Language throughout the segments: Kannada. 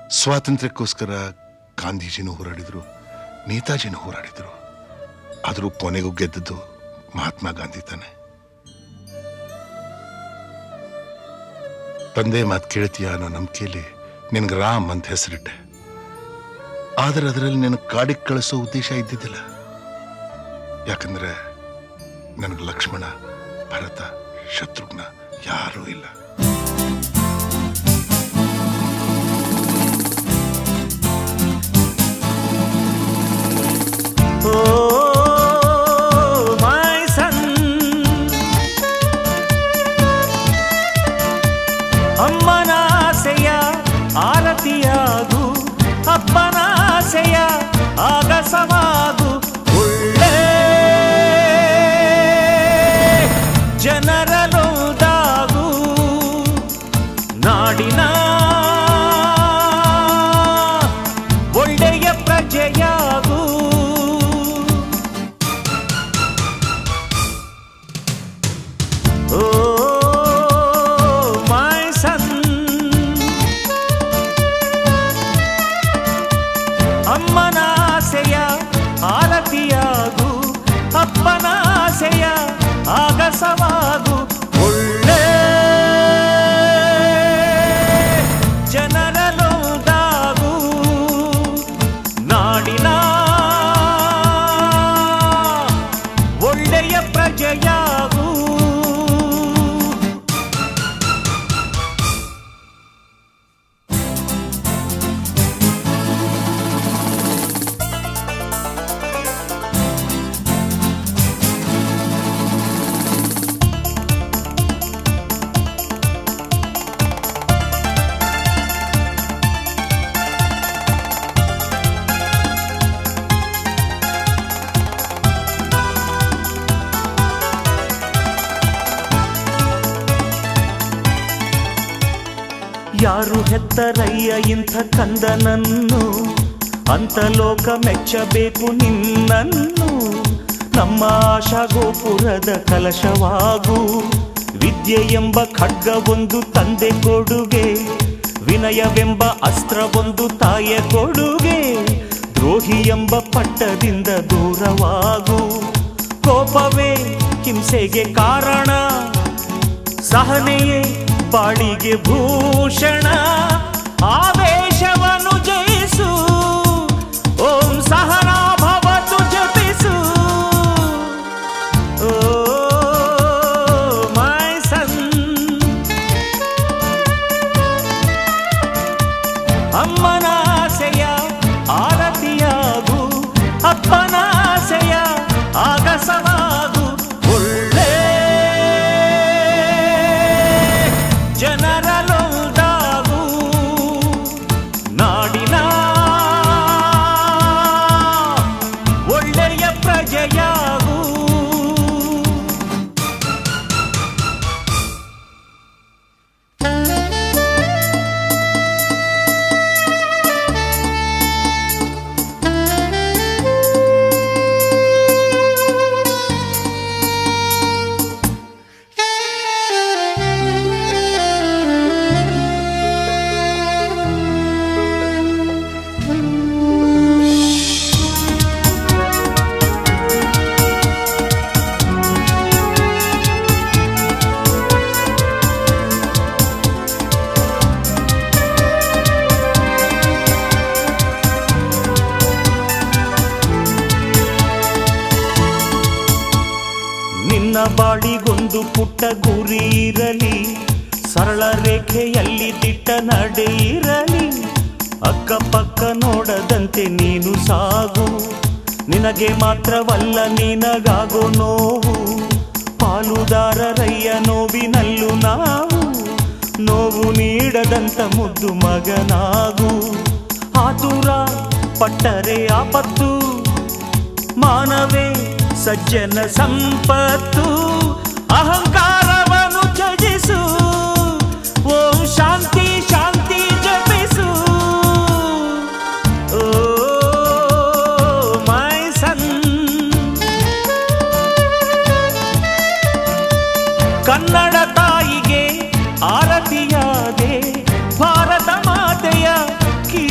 ಸ್ವಾತಂತ್ರ್ಯಕ್ಕೋಸ್ಕರ ಗಾಂಧೀಜಿನೂ ಹೋರಾಡಿದ್ರು ನೇತಾಜಿನೂ ಹೋರಾಡಿದ್ರು ಆದರೂ ಕೊನೆಗೂ ಗೆದ್ದದ್ದು ಮಹಾತ್ಮ ಗಾಂಧಿ ತಾನೆ ತಂದೆ ಮಾತು ಕೇಳ್ತೀಯ ಅನ್ನೋ ನಂಬಿಕೆಯಲ್ಲಿ ನಿನ್ಗೆ ರಾಮ್ ಅಂತ ಹೆಸರಿಟ್ಟೆ ಆದರೆ ಅದರಲ್ಲಿ ನಿನಗೆ ಕಾಡಿಗೆ ಕಳಿಸೋ ಉದ್ದೇಶ ಇದ್ದಿದ್ದಿಲ್ಲ ಯಾಕಂದ್ರೆ ನನಗೆ ಲಕ್ಷ್ಮಣ ಭರತ ಶತ್ರುಘ್ನ ಯಾರೂ ಇಲ್ಲ Oh, my son. ಅಮ್ಮನಾಸೆಯ ಆರತಿಯಾಗು ಅಪ್ಪನಾಸೆಯ ಆಗಸವಾಗು ಒಳ್ಳೆ ಜನರಲೊಂದಾಗು ನಾಡಿನ ಒಳ್ಳೆಯ ಪ್ರಜೆಯಾಗು Oh, my son. ಅಮ್ಮನಾಸೆಯ ಆರತಿಯಾಗು ಅಪ್ಪನಾಸೆಯ ಆಗಸವಾಗು ಒಳ್ಳೆ ಜನರಲೊಂದಾಗು ನಾಡಿನ ಒಳ್ಳೆಯ ಪ್ರಜೆಯಾಗು ಯಾರು ಹೆತ್ತರಯ್ಯ ಇಂಥ ಕಂದನನ್ನು ಅಂತ ಲೋಕ ಮೆಚ್ಚಬೇಕು ನಿನ್ನನ್ನು ನಮ್ಮ ಆಶಾ ಗೋಪುರದ ಕಲಶವಾಗು ವಿದ್ಯೆ ಎಂಬ ಖಡ್ಗವೊಂದು ತಂದೆ ಕೊಡುಗೆ ವಿನಯವೆಂಬ ಅಸ್ತ್ರವೊಂದು ತಾಯ ಕೊಡುಗೆ ದ್ರೋಹಿ ಎಂಬ ಪಟ್ಟದಿಂದ ದೂರವಾಗು ಕೋಪವೇ ಹಿಂಸೆಗೆ ಕಾರಣ ಸಹನೆಯೇ ಬಾಳಿಗೆ ಭೂಷಣ ಆವೇಶವನ್ನು ಜಯಿಸು ಓಂ ಸಹನಾ ಭವತು ಜಪಿಸು ಓ ಮೈ ಸನ್ ಅಮ್ಮನಾಸೆಯ ಆರತಿಯಾಗು ಅಪ್ಪನಾಸೆಯ ಆಗಸವಾಗು ಒಳ್ಳೆ ಜನರಲೊಂದಾಗು ನಾಡಿನ ಒಳ್ಳೆಯ ಪ್ರಜೆಯಾಗು ನಿನ್ನ ಬಾಳಿಗೊಂದು ಪುಟ್ಟ ಗುರಿ ಇರಲಿ ಸರಳ ರೇಖೆಯಲ್ಲಿ ದಿಟ್ಟ ನಡೆ ಇರಲಿ ಅಕ್ಕಪಕ್ಕ ನೋಡದಂತೆ ನೀನು ಸಾಗು ನಿನಗೆ ಮಾತ್ರವಲ್ಲ ನಿನಗಾಗೋ ನೋವು ಪಾಲುದಾರರಯ್ಯ ನೋವಿನಲ್ಲೂ ನಾವು ನೋವು ನೀಡದಂತ ಮುದ್ದು ಮಗನಾಗು ಆತುರ ಪಟ್ಟರೆ ಆಪತ್ತು ಮಾನವೇ ಸಜ್ಜನ ಸಂಪತ್ತು ಅಹಂಕಾರವನ್ನು ತ್ಯಜಿಸು ಓಂ ಶಾಂತಿ ಶಾಂತಿ ಜಪಿಸು ಓ ಮೈ ಸನ್ ಕನ್ನಡ ತಾಯಿಗೆ ಆರತಿಯಾದೆ ಭಾರತ ಮಾತೆಯ ಕೀರ್ತಿ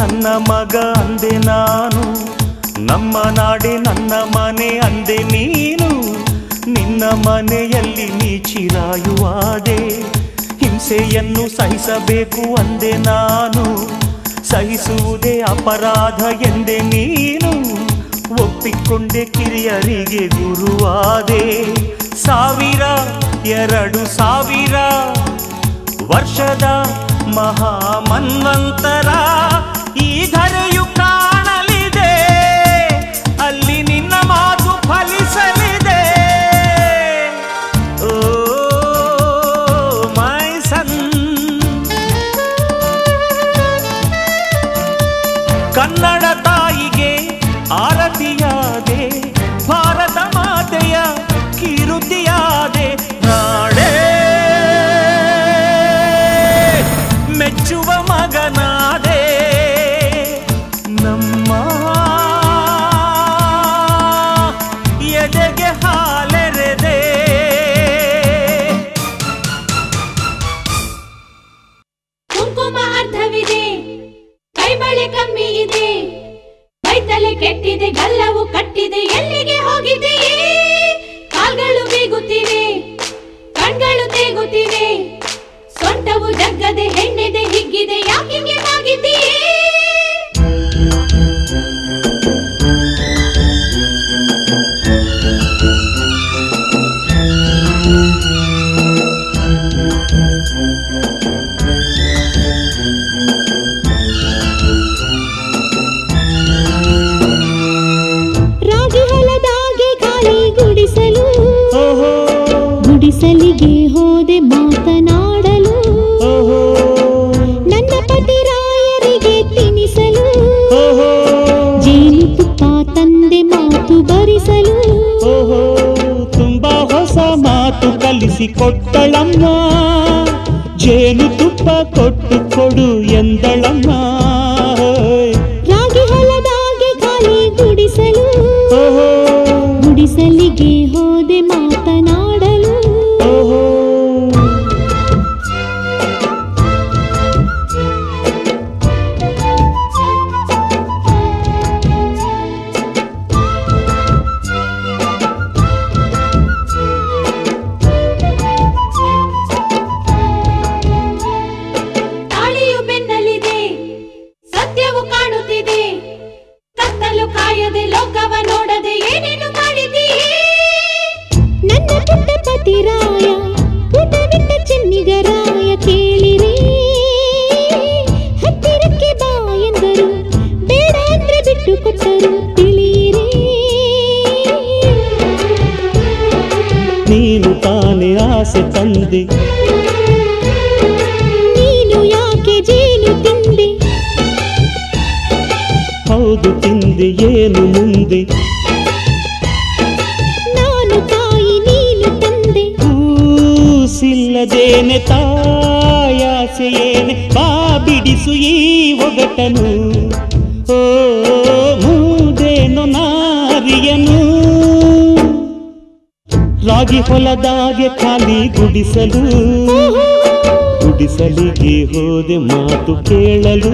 ನನ್ನ ಮಗ ಅಂದೆ ನಾನು ನಮ್ಮ ನಾಡೆ ನನ್ನ ಮನೆ ಅಂದೆ ನೀನು ನಿನ್ನ ಮನೆಯಲ್ಲಿ ನೀ ಚಿರಾಯುವಾದೆ ಹಿಂಸೆಯನ್ನು ಸಹಿಸಬೇಕು ಅಂದೆ ನಾನು ಸಹಿಸುವುದೇ ಅಪರಾಧ ಎಂದೆ ನೀನು ಒಪ್ಪಿಕೊಂಡೆ ಕಿರಿಯರಿಗೆ ಗುರುವಾದೆ ಸಾವಿರ ಎರಡು ಸಾವಿರ ವರ್ಷದ ಮಹಾಮನ್ವಂತರ ಈ ಧರೆಯು ಕಾಣಲಿದೆ ಅಲ್ಲಿ ನಿನ್ನ ಮಾತು ಫಲಿಸಲಿದೆ ಓ ಮೈ ಸನ್ ಕನ್ನಡ ತಾಯಿಗೆ ಆರತಿಯಾದೆ ಭಾರತ ಮಾತೆಯ ಕಿರುತಿಯಾದೆ ನಾಡೇ ಮೆಚ್ಚುವ ಮಗನಾದೆ ನಮ್ಮ ಎದೆಗೆ ಹಾಲೆರೆದೆ ಕುಂಕುಮ ಅರ್ಧವಿದೆ ಕೈಬಳೆ ಕಮ್ಮಿ ಇದೆ ಕೈತಲೆ ಕೆಟ್ಟಿದೆ ಗಲ್ಲವು ಕಟ್ಟಿದೆ ಎಲ್ಲಿಗೆ ಹೋಗಿದೆಯೇ ಕಾಲ್ಗಳು ಬೀಗುತ್ತಿವೆ ಕಣ್ಗಳು ತೇಗುತ್ತಿವೆ ಸೊಂಟವು ಜಗ್ಗದೆ ಹೆಣ್ಣೆದೆ ಹಿಗ್ಗಿದೆ ಯಾಕಿಗೆ ಆಗಿದೆಯೇ ರಾಗಿ ಹೊಲದಾಗೆ ಖಾಲಿ ಗುಡಿಸಲು ಓಹೋ ಗುಡಿಸಲಿಗೆ ಹೋದೆ ಮಾತನಾಡಲು ಓಹೋ ನನ್ನ ಪತಿ ರಾಯರಿಗೆ ತಿನಿಸಲು ಓಹೋ ಜೇನುತುಪ್ಪ ತಂದೆ ಮಾತು ಬರಿಸಲು ಓಹೋ ತುಂಬಾ ಹೊಸ ಮಾತು ಕಲಿಸಿಕೊಟ್ಟಳಮ್ಮ ಜೇನು ತುಪ್ಪ ಕೊಟ್ಟು ಕೊಡು ಎಂದಳಮ್ಮ ರಾಗಿ ಹೊಲದಾಗೆ ಖಾಲಿ ಗುಡಿಸಲು ಓಹೋ ಗುಡಿಸಲಿಗೆ ಹೋದೆ ಮಾತನಾಡಲು ಓಹೋ ತಾಳಿಯು ಬೆನ್ನಲಿದೆ ಸತ್ಯವು ಕಾಣುತ್ತಿದೆ ಕತ್ತಲು ಕಾಯದೆ ಲೋಕವ ನೋಡದೆ ಏನೇನು ಮಾಡಿದೀಯೇ ನನ್ನ ಪುಟ್ಟ ಪತಿರಾಯ ಪುಟವಿಟ್ಟ ಚೆನ್ನಿಗರಾಯ ಕೇಳಿರಿ ಹತ್ತಿರಕ್ಕೆ ಬಾ ಎಂದರು ಬೇಡ ಅಂದ್ರೆ ಬಿಟ್ಟು ಕೊಟ್ಟರು ತಿಳಿಯಿರಿ ನೀನು ತಾನೇ ಆಸೆ ತಂದೆ ನೀನು ಯಾಕೆ ಜೇನು ತಿಂದೆ ಹೌದು ತಿಂದೆ ಏನು ಮುಂದೆ ನಾನು ತಾಯಿ ನೀನು ತಂದೆ ಕೂಸಿಲ್ಲದೇನೆ ತಾಯಾಸೆಯೇನೆ ಬಾ ಬಿಡಿಸು ಈ ಒಗಟನು ಓ ಮೂದೇನು ನಾರಿಯನು ರಾಗಿ ಹೊಲದಾಗೆ ಖಾಲಿ ಗುಡಿಸಲು ಗುಡಿಸಲಿಗೆ ಹೋದೆ ಮಾತು ಕೇಳಲು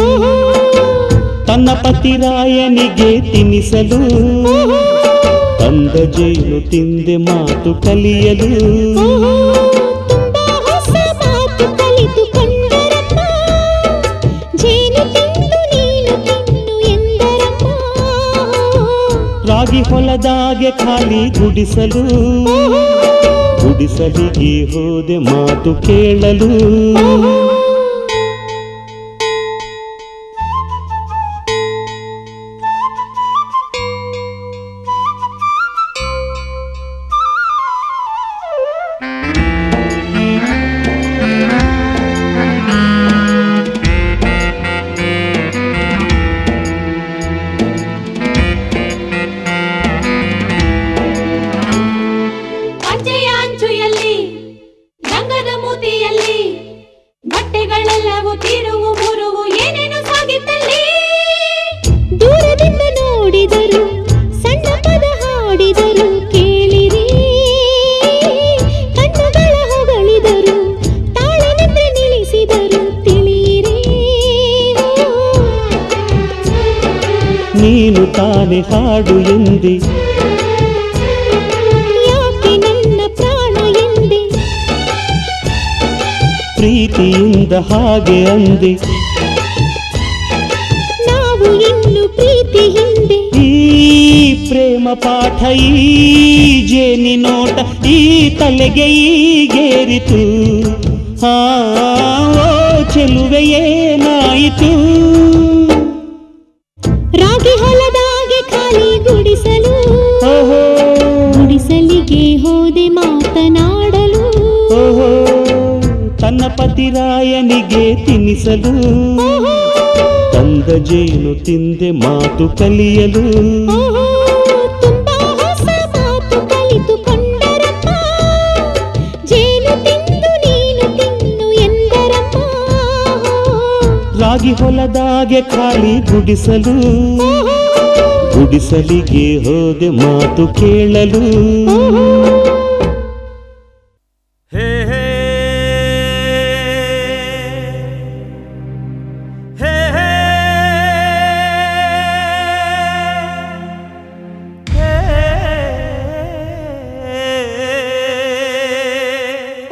ತನ್ನ ಪತಿರಾಯನಿಗೆ ತಿನ್ನಿಸಲು ತಂದ ಜೇನು ತಿಂದೆ ಮಾತು ಕಲಿಯಲು ತುಂಬಾ ಹೊಸ ಮಾತು ಕಲಿತುಕೊಂಡರಮ್ಮ ಜೇನು ತಿಂದು ನೀನು ತಿನ್ನು ಎಂದರಮ್ಮ ರಾಗಿ ಹೊಲದಾಗೆ ಖಾಲಿ ಗುಡಿಸಲು ಗುಡಿಸಲಿಗೆ ಹೋದೆ ಮಾತು ಕೇಳಲು ಪಂಚೆಯ ಅಂಚು ಎಲ್ಲಿ ಗಂಗದ ಮೂತಿಯಲ್ಲಿ ಬಟ್ಟೆ ತಾನೆ ಹಾಡು ಎಂದೆ ಯಾಕೆ ನನ್ನ ಪ್ರಾಣ ಎಂದೆ ಪ್ರೀತಿಯಿಂದ ಹಾಗೆ ಅಂದೆ ನಾವು ಇನ್ನು ಪ್ರೀತಿ ಹಿಂದೆ ಈ ಪ್ರೇಮ ಪಾಠ ಈ ಜೇನಿ ನೋಟ ಈ ತಲೆಗೆ ಈಗೇರಿತು ಆ ಓ ಚೆಲುವೆ ಏನಾಯಿತು ರಾಗಿ ಹೊಲದಾಗೆ ಖಾಲಿ ಗುಡಿಸಲು ಓಹೋ ಗುಡಿಸಲಿಗೆ ಹೋದೆ ಮಾತನಾಡಲು ಓಹೋ ತನ್ನ ಪತಿರಾಯನಿಗೆ ತಿನ್ನಿಸಲು ಓಹೋ, ತಂದ ಜೇನು ತಿಂದೆ ಮಾತು ಕಲಿಯಲು ಓಹೋ, ತುಂಬಾ ಹೊಸ ಮಾತು ಕಲಿತುಕೊಂಡರಮ್ಮ ಜೇನು ತಿಂದು ನೀನು ತಿನ್ನು ಎಂದರಮ್ಮ ರಾಗಿ ಹೊಲದಾಗೆ ಖಾಲಿ ಗುಡಿಸಲು ಓಹೋ, ಗುಡಿಸಲಿಗೆ ಹೋದೆ ಮಾತು ಕೇಳಲು ಓಹೋ. ಹೇ ಹೇ ಹೇ ಹೇ ಹೇ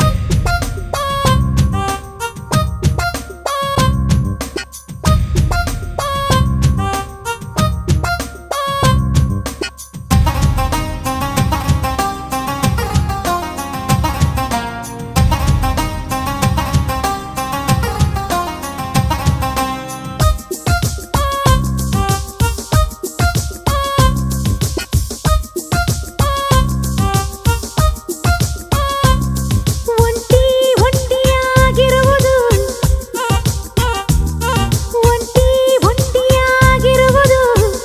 ಒಂಟಿ ಒಂಟಿಯಾಗಿರುವುದು ಒಂಟಿ ಒಂಟಿಯಾಗಿರುವುದು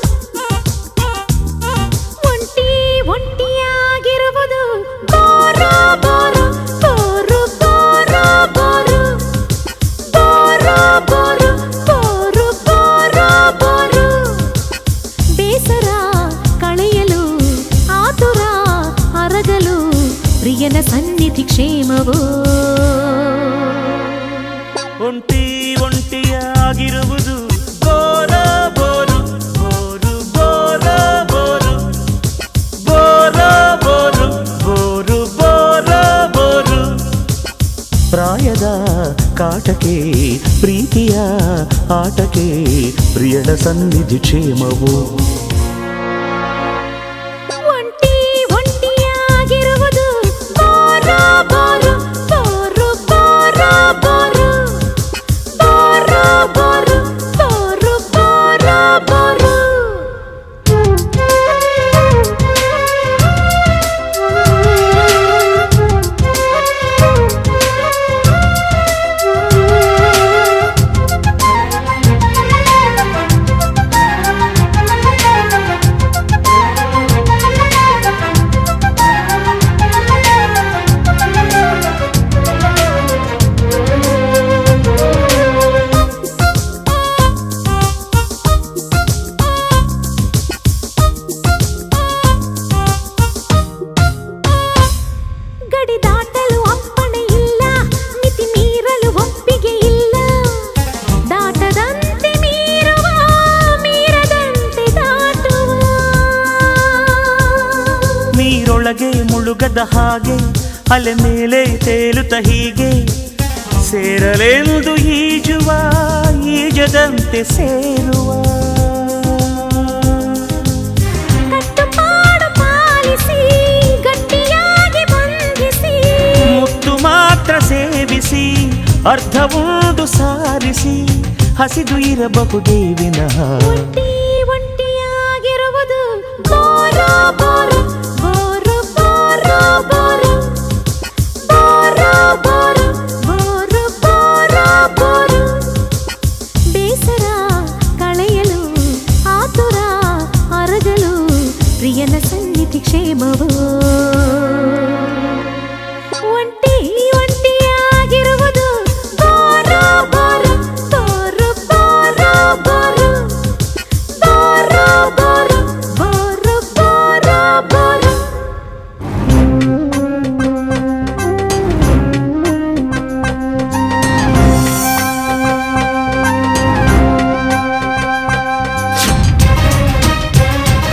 ಒಂಟಿ ಒಂಟಿಯಾಗಿರುವುದು ಬೋರೋ ಬೋರೋ ಬೋರು ಬೋರೋ ಬೋರು ಬೋರೋ ಬೋರು ಬೋರು ಬೋರೋ ಬೋರು ಬೇಸರ ಕಳೆಯಲು ಆತುರ ಅರಗಲು ಪ್ರಿಯನ ಸನ್ನಿಧಿ ಕ್ಷೇಮವು ಒಂಟಿ ಒಂಟಿಯಾಗಿರುವುದು bore bore bore bore bore bore bore bore bore bore ಪ್ರಾಯದ ಕಾಟಕ್ಕೆ ಪ್ರೀತಿಯ ಆಟಕ್ಕೆ ಪ್ರಿಯಳ ಸನ್ನಿಧಿ ಕ್ಷೇಮವು ಒಂಟಿ ಒಂಟಿಯಾಗಿರುವುದು ಬೋರೋ ಬೋರು ಬೋರು ಬೋರೋ ಬೋರು ಬೋರೋ ಬೋರು ಬೋರು ಬೋರೋ ಬೋರು ಗಡಿ ದಾಟಲು ಅಪ್ಪಣೆ ಇಲ್ಲ ಮಿತಿ ಮೀರಲು ಒಪ್ಪಿಗೆ ಇಲ್ಲ ದಾಟದಂತೆ ಮೀರುವ ಮೀರದಂತೆ ದಾಟುವ ನೀರೊಳಗೆ ಮುಳುಗದ ಹಾಗೆ ಅಲೆ ಮೇಲೆ ತೇಲುತ್ತ ಹೀಗೆ ಸೇರಲೆಂದು ಈಜುವ ಈಜದಂತೆ ಸೇರುವ ಕಟ್ಟುಪಾಡು ಪಾಲಿಸಿ ಗಟ್ಟಿಯಾಗಿ ಬಂಧಿಸಿ ಮುತ್ತು ಮಾತ್ರ ಸೇವಿಸಿ ಅರ್ಧವುಂಡು ಸಾರಿಸಿ ಹಸಿದು ಇರಬಹುದೇ ವಿನಃ ಒಂಟಿ ಒಂಟಿಯಾಗಿರುವುದು ಬೋರೋ ಬೋರು ಬೋರು ಬೋರೋ ಬೋರು ಬೋರೋ ಬೋರು ಬೋರು ಬೋರೋ ಬೋರು ಬೇಸರ ಕಳೆಯಲು ಆತುರ ಅರಗಲು ಪ್ರಿಯನ ಸನ್ನಿಧಿ ಕ್ಷೇಮವು ಒಂಟಿ ಒಂಟಿಯಾಗಿರುವುದು ಬೋರೋ ಬೋರು ಬೋರು ಬೋರೋ ಬೋರು ಬೋರೋ ಬೋರು ಬೋರು ಬೋರೋ ಬೋರು ಹೇ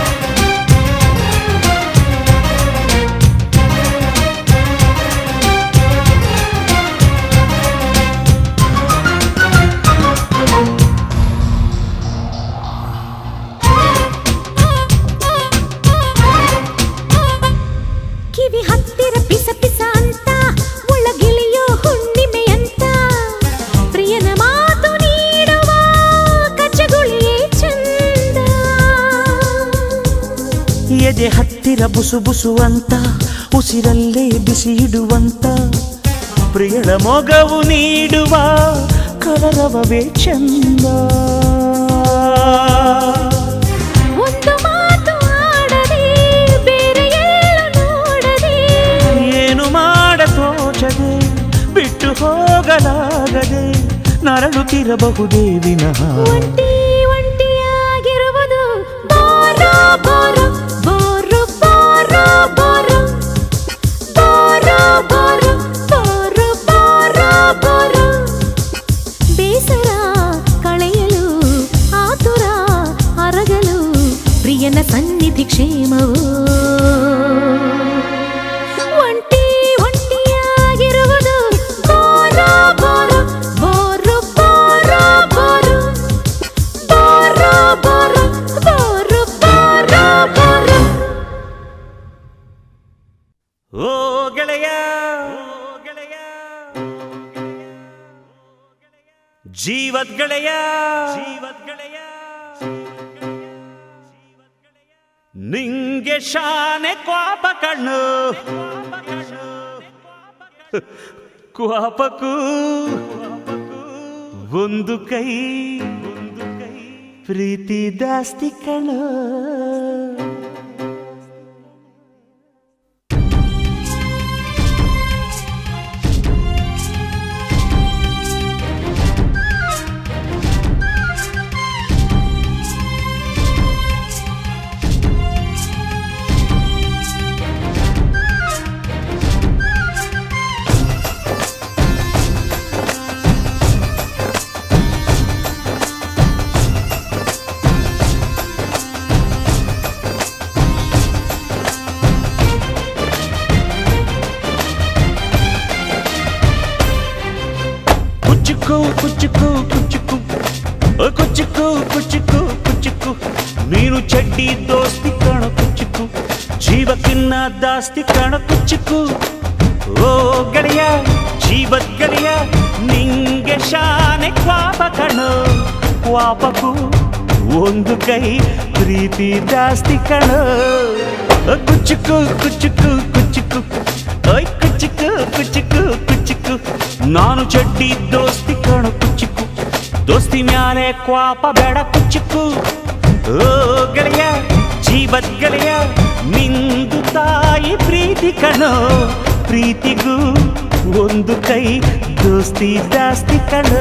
ಉಸಿರ ಬುಸು ಬುಸು ಅಂತ ಉಸಿರಲ್ಲೇ ಬಿಸಿ ಇಡುವಂತ ಪ್ರಿಯಳ ಮೊಗವು ನೀಡುವ ಕಲರವವೇ ಚಂದ ಒಂದು ಮಾತು ಆಡದೆ ಬೇರೆ ಎಲ್ಲೂ ನೋಡದೆ ಏನು ಮಾಡ ತೋಚದೆ ಬಿಟ್ಟು ಹೋಗಲಾಗದೆ ನರಳುತ್ತಿರಬಹುದೇ ವಿನಃ ಒಂಟಿ ಒಂಟಿಯಾಗಿರುವುದು ಬೋರೋ ಬೋರೋ ಬೋರು ಬೋರೋ ಬೋರೋ ಬೋರೋ ಬೋರೋ ಬೋರು ಬೋರೋ ಬೋರೋ ಬೇಸರ ಕಳೆಯಲು ಆತುರ ಅರಗಲು ಪ್ರಿಯನ ಸನ್ನಿಧಿ ಕ್ಷೇಮವು ಒಂಟಿ ಒಂಟಿಯಾಗಿರುವುದು ಬೋರೋ ಬೋರೋ ಬೋರು ಬೋರೋ ಬೋರೋ ಬೋರೋ ಬೋರೋ ಬೋರು ಬೋರೋ ಬೋರೋ ಓ ಗೆಳೆಯ ಗೆಳೆಯ ಜೀವದ್ ಗೆಳೆಯ ಜೀವದ್ ಗೆಳೆಯ ನಿಂಗೆ ಶಾನೆ ಕ್ವಾಪ ಕಣ್ಣು ಕ್ವಾಪಕ್ಕೂ ಒಂದು ಕೈ ಒಂದು ಕೈ ಪ್ರೀತಿ ದಾಸ್ತಿ ಕಣ್ಣು ಕುಚ್ಚುಕು ಕುಚ್ಚುಕು ಕುಚ್ಚುಕು ಓ ಕುಚ್ಚುಕು ಕುಚ್ಚುಕು ಕುಚ್ಚುಕು ನೀನು ಚಡ್ಡಿ ದೋಸ್ತಿ ಕಾಣ ಕುಚ್ಚುಕು ಜೀವಕ್ಕಿನ್ನ ದಾಸ್ತಿ ಕಾಣ ಕುಚ್ಚುಕು ಓ ಗೆಳೆಯ ಜೀವದ್ ಗೆಳೆಯ ನಿಂಗೆ ಶಾನೆ ಕ್ವಾಪ ಕಣೋ ಕ್ವಾಪಕ್ಕೂ ಒಂದು ಕೈ ಪ್ರೀತಿ ಜಾಸ್ತಿ ಕಣೋ ಓ ಕುಚ್ಚುಕು ಕುಚ್ಚುಕು ಕುಚ್ಚುಕು ಓಯ್ ಕುಚ್ಚುಕು ಕುಚ್ಚುಕು ಕುಚ್ಚುಕು ನಾನು ಚಡ್ಡಿ ದೋಸ್ತಿ ಕಣ ಕುಚ್ಚುಕು ದೋಸ್ತಿ ಮ್ಯಾಲೆ ಕ್ವಾಪ ಬೇಡ ಕುಚ್ಚುಕು ಓ ಗೆಳೆಯ ಜೀವದ್ ಗೆಳೆಯ ನಿಂದು ತಾಯಿ ಪ್ರೀತಿ ಕಣೋ ಪ್ರೀತಿಗೂ ಒಂದು ಕೈ ದೋಸ್ತಿ ಜಾಸ್ತಿ ಕಣೋ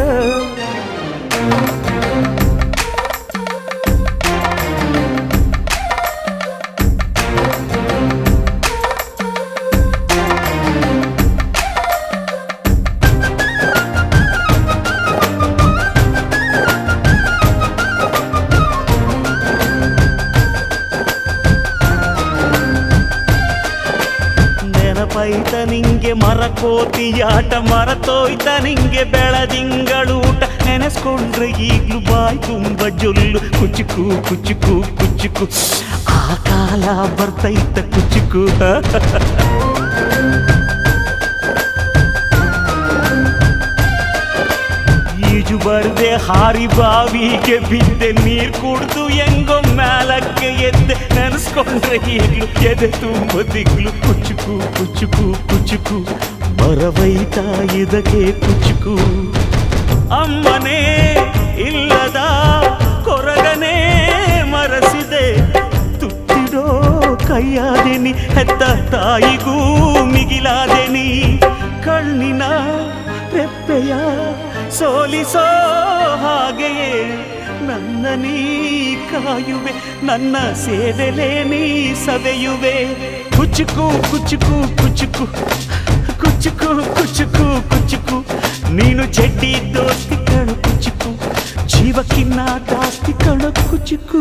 ನೆನಪೈತ ನಿಂಗೆ ಮರಕೋತಿಯಾಟ ಮರತೋಯ್ತ ನಿಂಗೆ ಬೆಳದಿಂಗಳೂಟ ನೆನೆಸ್ಕೊಂಡ್ರೆ ಈಗ್ಲೂ ಬಾಯ್ ತುಂಬ ಜೊಲ್ಲು ಕುಚುಕು ಕುಚುಕು ಕುಚುಕು ಆ ಕಾಲ ಬರ್ತೈತ ಕುಚುಕು ಈಜು ಬರ್ದೆ ಹಾರಿ ಬಾವಿಗೆ ಬಿದ್ದೆ ನೀರ್ ಕುಡ್ದು ಹೆಂಗೋ ಮ್ಯಾಲಕ್ಕೆ ಎದ್ದೆ ನೆನೆಸ್ಕೊಂಡ್ರೆ ಈಗ್ಲು ಎದೆ ತುಂಬ ದಿಗ್ಲು ಕುಚುಕು ಕುಚುಕು ಕುಚುಕು ಮರವೈತ ಇದಕ್ಕೆ ಕುಚುಕು ಅಮ್ಮನೇ ಇಲ್ಲದ ಕೊರಗನೇ ಮರಸಿದೆ ತುತ್ತಿಡೋ ಕೈಯಾದೆನಿ ಹೆತ್ತ ತಾಯಿಗೂ ಮಿಗಿಲಾದೆನಿ ಕಣ್ಣಿನ ರೆಪ್ಪೆಯ ಸೋಲಿಸೋ ಹಾಗೆಯೇ ನನ್ನ ನೀ ಕಾಯುವೆ ನನ್ನ ಸೇವೆಲೆ ನೀ ಸವೆಯುವೆ ಕುಚುಕು ಕುಚುಕು ಕುಚುಕು ಕುಚುಕು ಕುಚುಕು ಕುಚುಕು ನೀನು ಚೆಡ್ಡಿ ದೋಸ್ತಿ ಕಣು ಕುಚುಕು ಜೀವಕ್ಕಿನ್ನ ಜಾಸ್ತಿ ಕಣು ಕುಚುಕು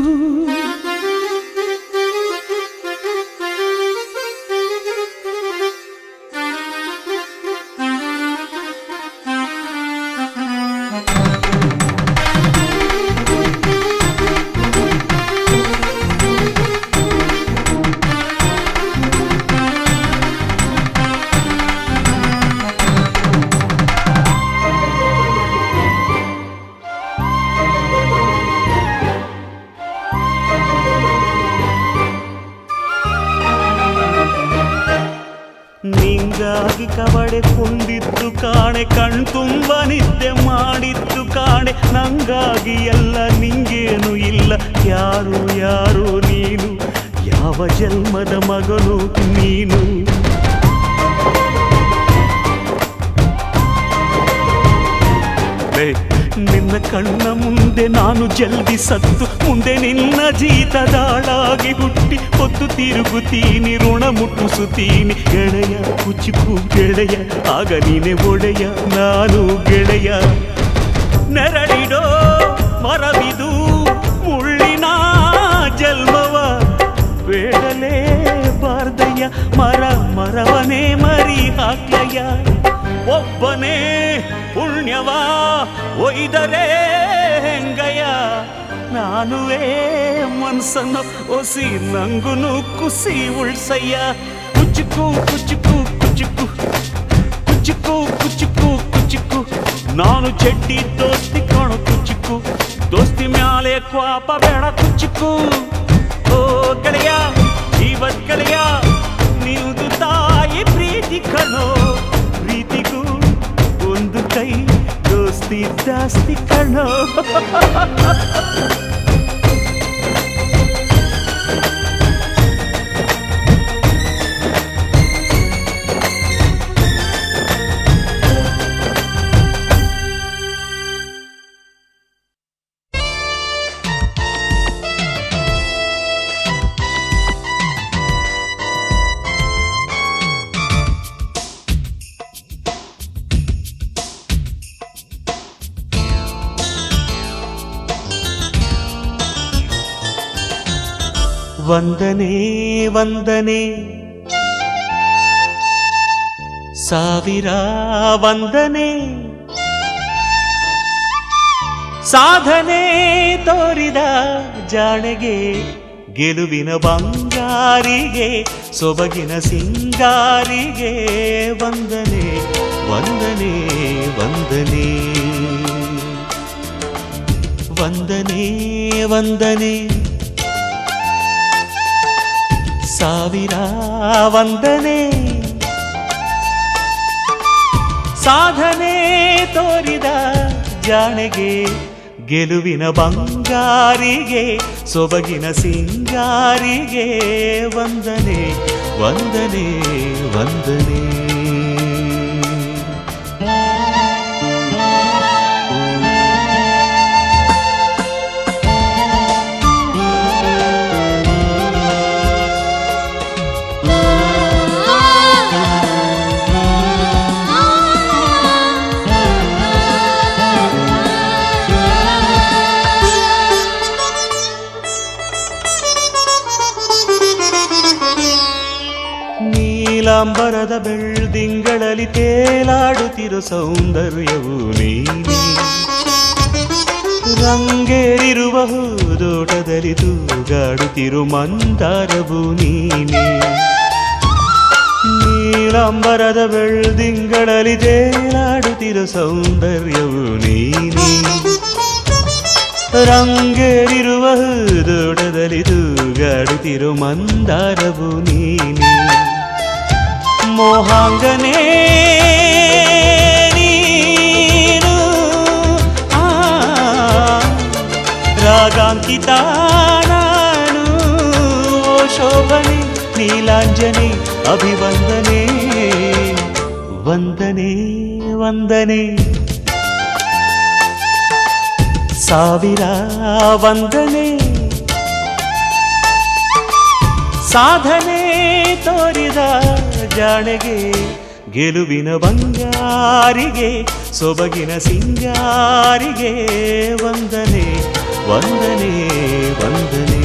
ಕವಡೆಕೊಂಡಿದ್ದು ಕಾಣೆ ಕಣ್ತುಂಬ ನಿದ್ದೆ ಮಾಡಿದ್ದು ಕಾಣೆ ನಂಗಾಗಿ ಎಲ್ಲ ನಿಂಗೇನು ಇಲ್ಲ ಯಾರು ಯಾರು ನೀನು ಯಾವ ಜನ್ಮದ ಮಗನು ನೀನು ಲೇ, ನಿನ್ನ ಕಣ್ಣ ಮುಂದೆ ನಾನು ಜಲ್ದಿ ಸತ್ತು ಮುಂದೆ ನಿನ್ನ ಜೀತದಾಳಾಗಿ ಹುಟ್ಟಿ ಹೊತ್ತು ತಿರುಗುತ್ತೀನಿ ಋಣ ಮುಟ್ಟಿಸುತ್ತೀನಿ ಗೆಳೆಯ ಕುಚುಕು ಗೆಳೆಯ ಆಗ ನೀನೆ ಒಡೆಯ ನಾನು ಗೆಳೆಯ ನೆರಳಿಡೋ ಮರವಿದು ಮುಳ್ಳಿನ ಜನ್ಮವ ಬೇಡಲೇ ಬಾರ್ದಯ್ಯ ಮರ ಮರವನೇ ಮರಿ ಹಾಕ್ಲಯ್ಯ ಒಬ್ಬನೇ ಪುಣ್ಯವ ಒಯ್ದರೆ ಹೆಂಗಯ್ಯ ನಾನುವೇ ಮನ್ಸನ್ನು ಒಸಿ ನಂಗುನು ಕುಸಿ ಉಳ್ಸಯ್ಯ ಕುಚುಕು ಕುಚುಕು ಕುಚುಕು ಕುಚುಕು ಕುಚುಕು ಕುಚುಕು ನಾನು ಚಡ್ಡಿ ದೋಸ್ತಿ ಕಾಣು ಕುಚುಕು ದೋಸ್ತಿ ಮ್ಯಾಲೆ ಕ್ವಾಪ ಬೇಡ ಕುಚುಕು ಓ ಗೆಳೆಯ ಜೀವದ್ ಗೆಳೆಯ ನೀವುದು ತಾಯಿ ಪ್ರೀತಿ ಕಣೋ ಪ್ರೀತಿಗೂ ಒಂದು ಕೈ ದೋಸ್ತಿ ಜಾಸ್ತಿ ಕಣೋ ವಂದನೆ ವಂದನೆ ಸಾವಿರ ವಂದನೆ ಸಾಧನೆ ತೋರಿದ ಜಾಣೆಗೆ ಗೆಲುವಿನ ಬಂಗಾರಿಗೆ ಸೊಬಗಿನ ಸಿಂಗಾರಿಗೆ ವಂದನೆ ವಂದನೆ ವಂದನೆ ವಂದನೆ ವಂದನೆ ಸಾವಿರ ವಂದನೆ ಸಾಧನೆ ತೋರಿದ ಜಾಣೆಗೆ ಗೆಲುವಿನ ಬಂಗಾರಿಗೆ ಸೊಬಗಿನ ಸಿಂಗಾರಿಗೆ ವಂದನೆ ವಂದನೆ ವಂದನೆ ನೀಲಾಂಬರದ ಬೆಳ್ದಿಂಗಳಲ್ಲಿ ತೇಲಾಡುತ್ತಿರೋ ಸೌಂದರ್ಯವು ನೀನೇ ರಂಗೇರಿರುವ ಹೂದೋಟದಲ್ಲಿ ತೂಗಾಡುತ್ತಿರು ಮಂದಾರವು ನೀನೇ ನೀಲಾಂಬರದ ಬೆಳ್ದಿಂಗಳಲ್ಲಿ ತೇಲಾಡುತ್ತಿರೋ ಸೌಂದರ್ಯವು ನೀನೇ ರಂಗೇರಿರುವ ಹೂದೋಟದಲ್ಲಿ ತೂಗಾಡುತ್ತಿರು ಮಂದಾರವು ನೀನೇ ಮೋಹಾಂಗನೇ ನೀನು ಆ, ರಾಗಾಂಕಿತ ನಾನು ಓ ಶೋಭನೆ ನೀಲಾಂಜನೆ ಅಭಿವಂದನೆ ವಂದನೆ ವಂದನೆ ಸಾವಿರ ವಂದನೆ ಸಾಧನೆ ತೋರಿದ ಜಾಣೆಗೆ ಗೆಲುವಿನ ಬಂಗಾರಿಗೆ ಸೊಬಗಿನ ಸಿಂಗಾರಿಗೆ ವಂದನೆ ವಂದನೆ ವಂದನೆ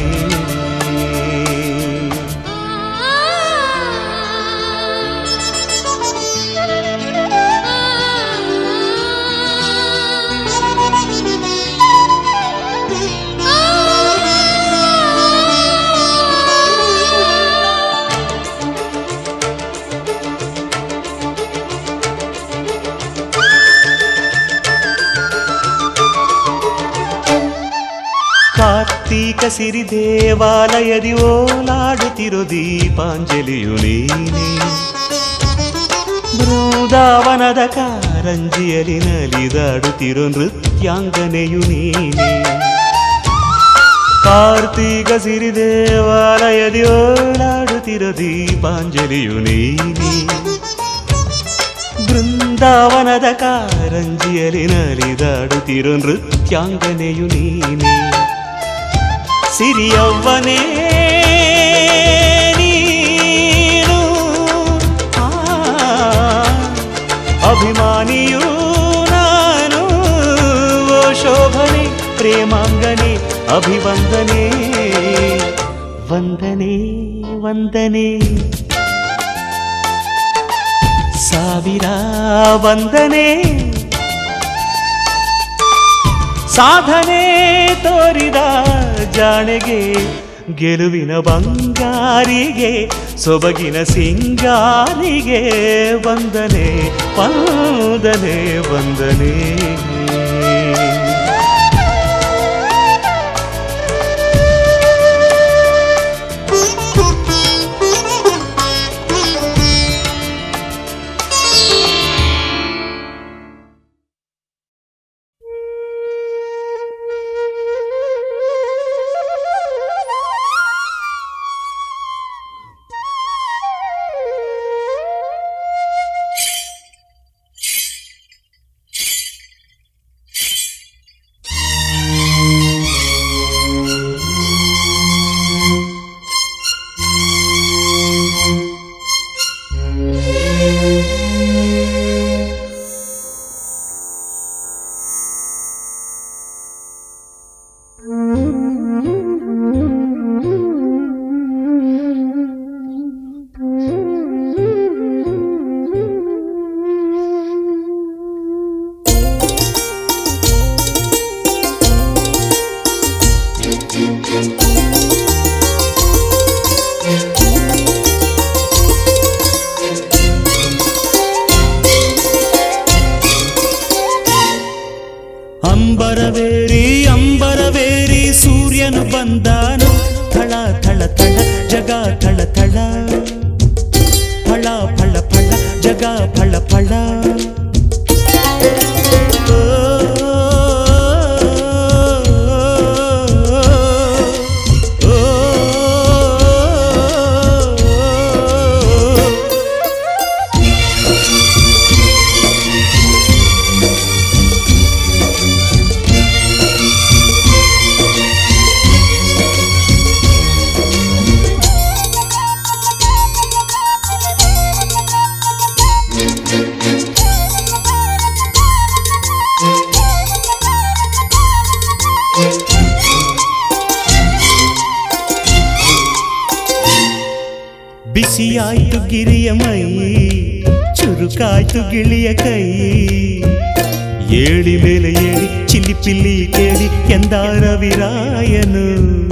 ಕಾರ್ತೀಕ ಸಿರಿ ದೇವಾಲಯದಿ ಓಲಾಡುತ್ತಿರೋ ದೀಪಾಂಜಲಿಯು ನೀನೇ ಬೃಂದಾವನದ ಕಾರಂಜಿಯಲ್ಲಿ ನಲಿದಾಡುತ್ತಿರೋ ನೃತ್ಯಾಂಗನೆಯು ನೀನೆ ಕಾರ್ತೀಕ ಸಿರಿ ದೇವಾಲಯದಿ ಓಡಾಡುತ್ತಿರೋ ದೀಪಾಂಜಲಿಯು ನೀನೆ ಬೃಂದಾವನದ ಕಾರಂಜಿಯಲ್ಲಿ ನಲಿದಾಡುತ್ತಿರೋ ನೃತ್ಯಾಂಗನೆಯು ನೀನೆ ಸಿರಿಯವ್ವನೇ ನೀನು ಆ, ಅಭಿಮಾನಿಯೂ ನಾನು ಓ ಶೋಭನೆ ಪ್ರೇಮಾಂಗನೆ ಅಭಿವಂದನೆ ವಂದನೆ ವಂದನೆ ಸಾವಿರ ವಂದನೆ ಸಾಧನೆ ತೋರಿದ ಜಾಣೆಗೆ ಗೆಲುವಿನ ಬಂಗಾರಿಗೆ ಸೊಬಗಿನ ಸಿಂಗಾರಿಗೆ ವಂದನೆ ವಂದನೆ ವಂದನೆ ಅಂಬರವೇರಿ ಅಂಬರವೇರಿ ಸೂರ್ಯನು ಬಂದಾನು ಥಳ ಥಳ ಥಳ ಜಗ ಥಳ ಥಳ ಫಳ ಫಳ ಫಳ ಜಗ ಫಳ ಫಳ ಓ, ಓ, ಓ, ಓ. ಬಿಸಿಯಾಯ್ತು ಗಿರಿಯ ಮೈ ಚುರುಕಾಯ್ತು ಗಿಳಿಯ ಕೈ ಏಳಿ ಮೇಲೆ ಏಳಿ ಚಿಲ್ಲಿ ಪಿಲ್ಲಿ ಕೇಳಿ ಎಂದ ರವಿರಾಯನು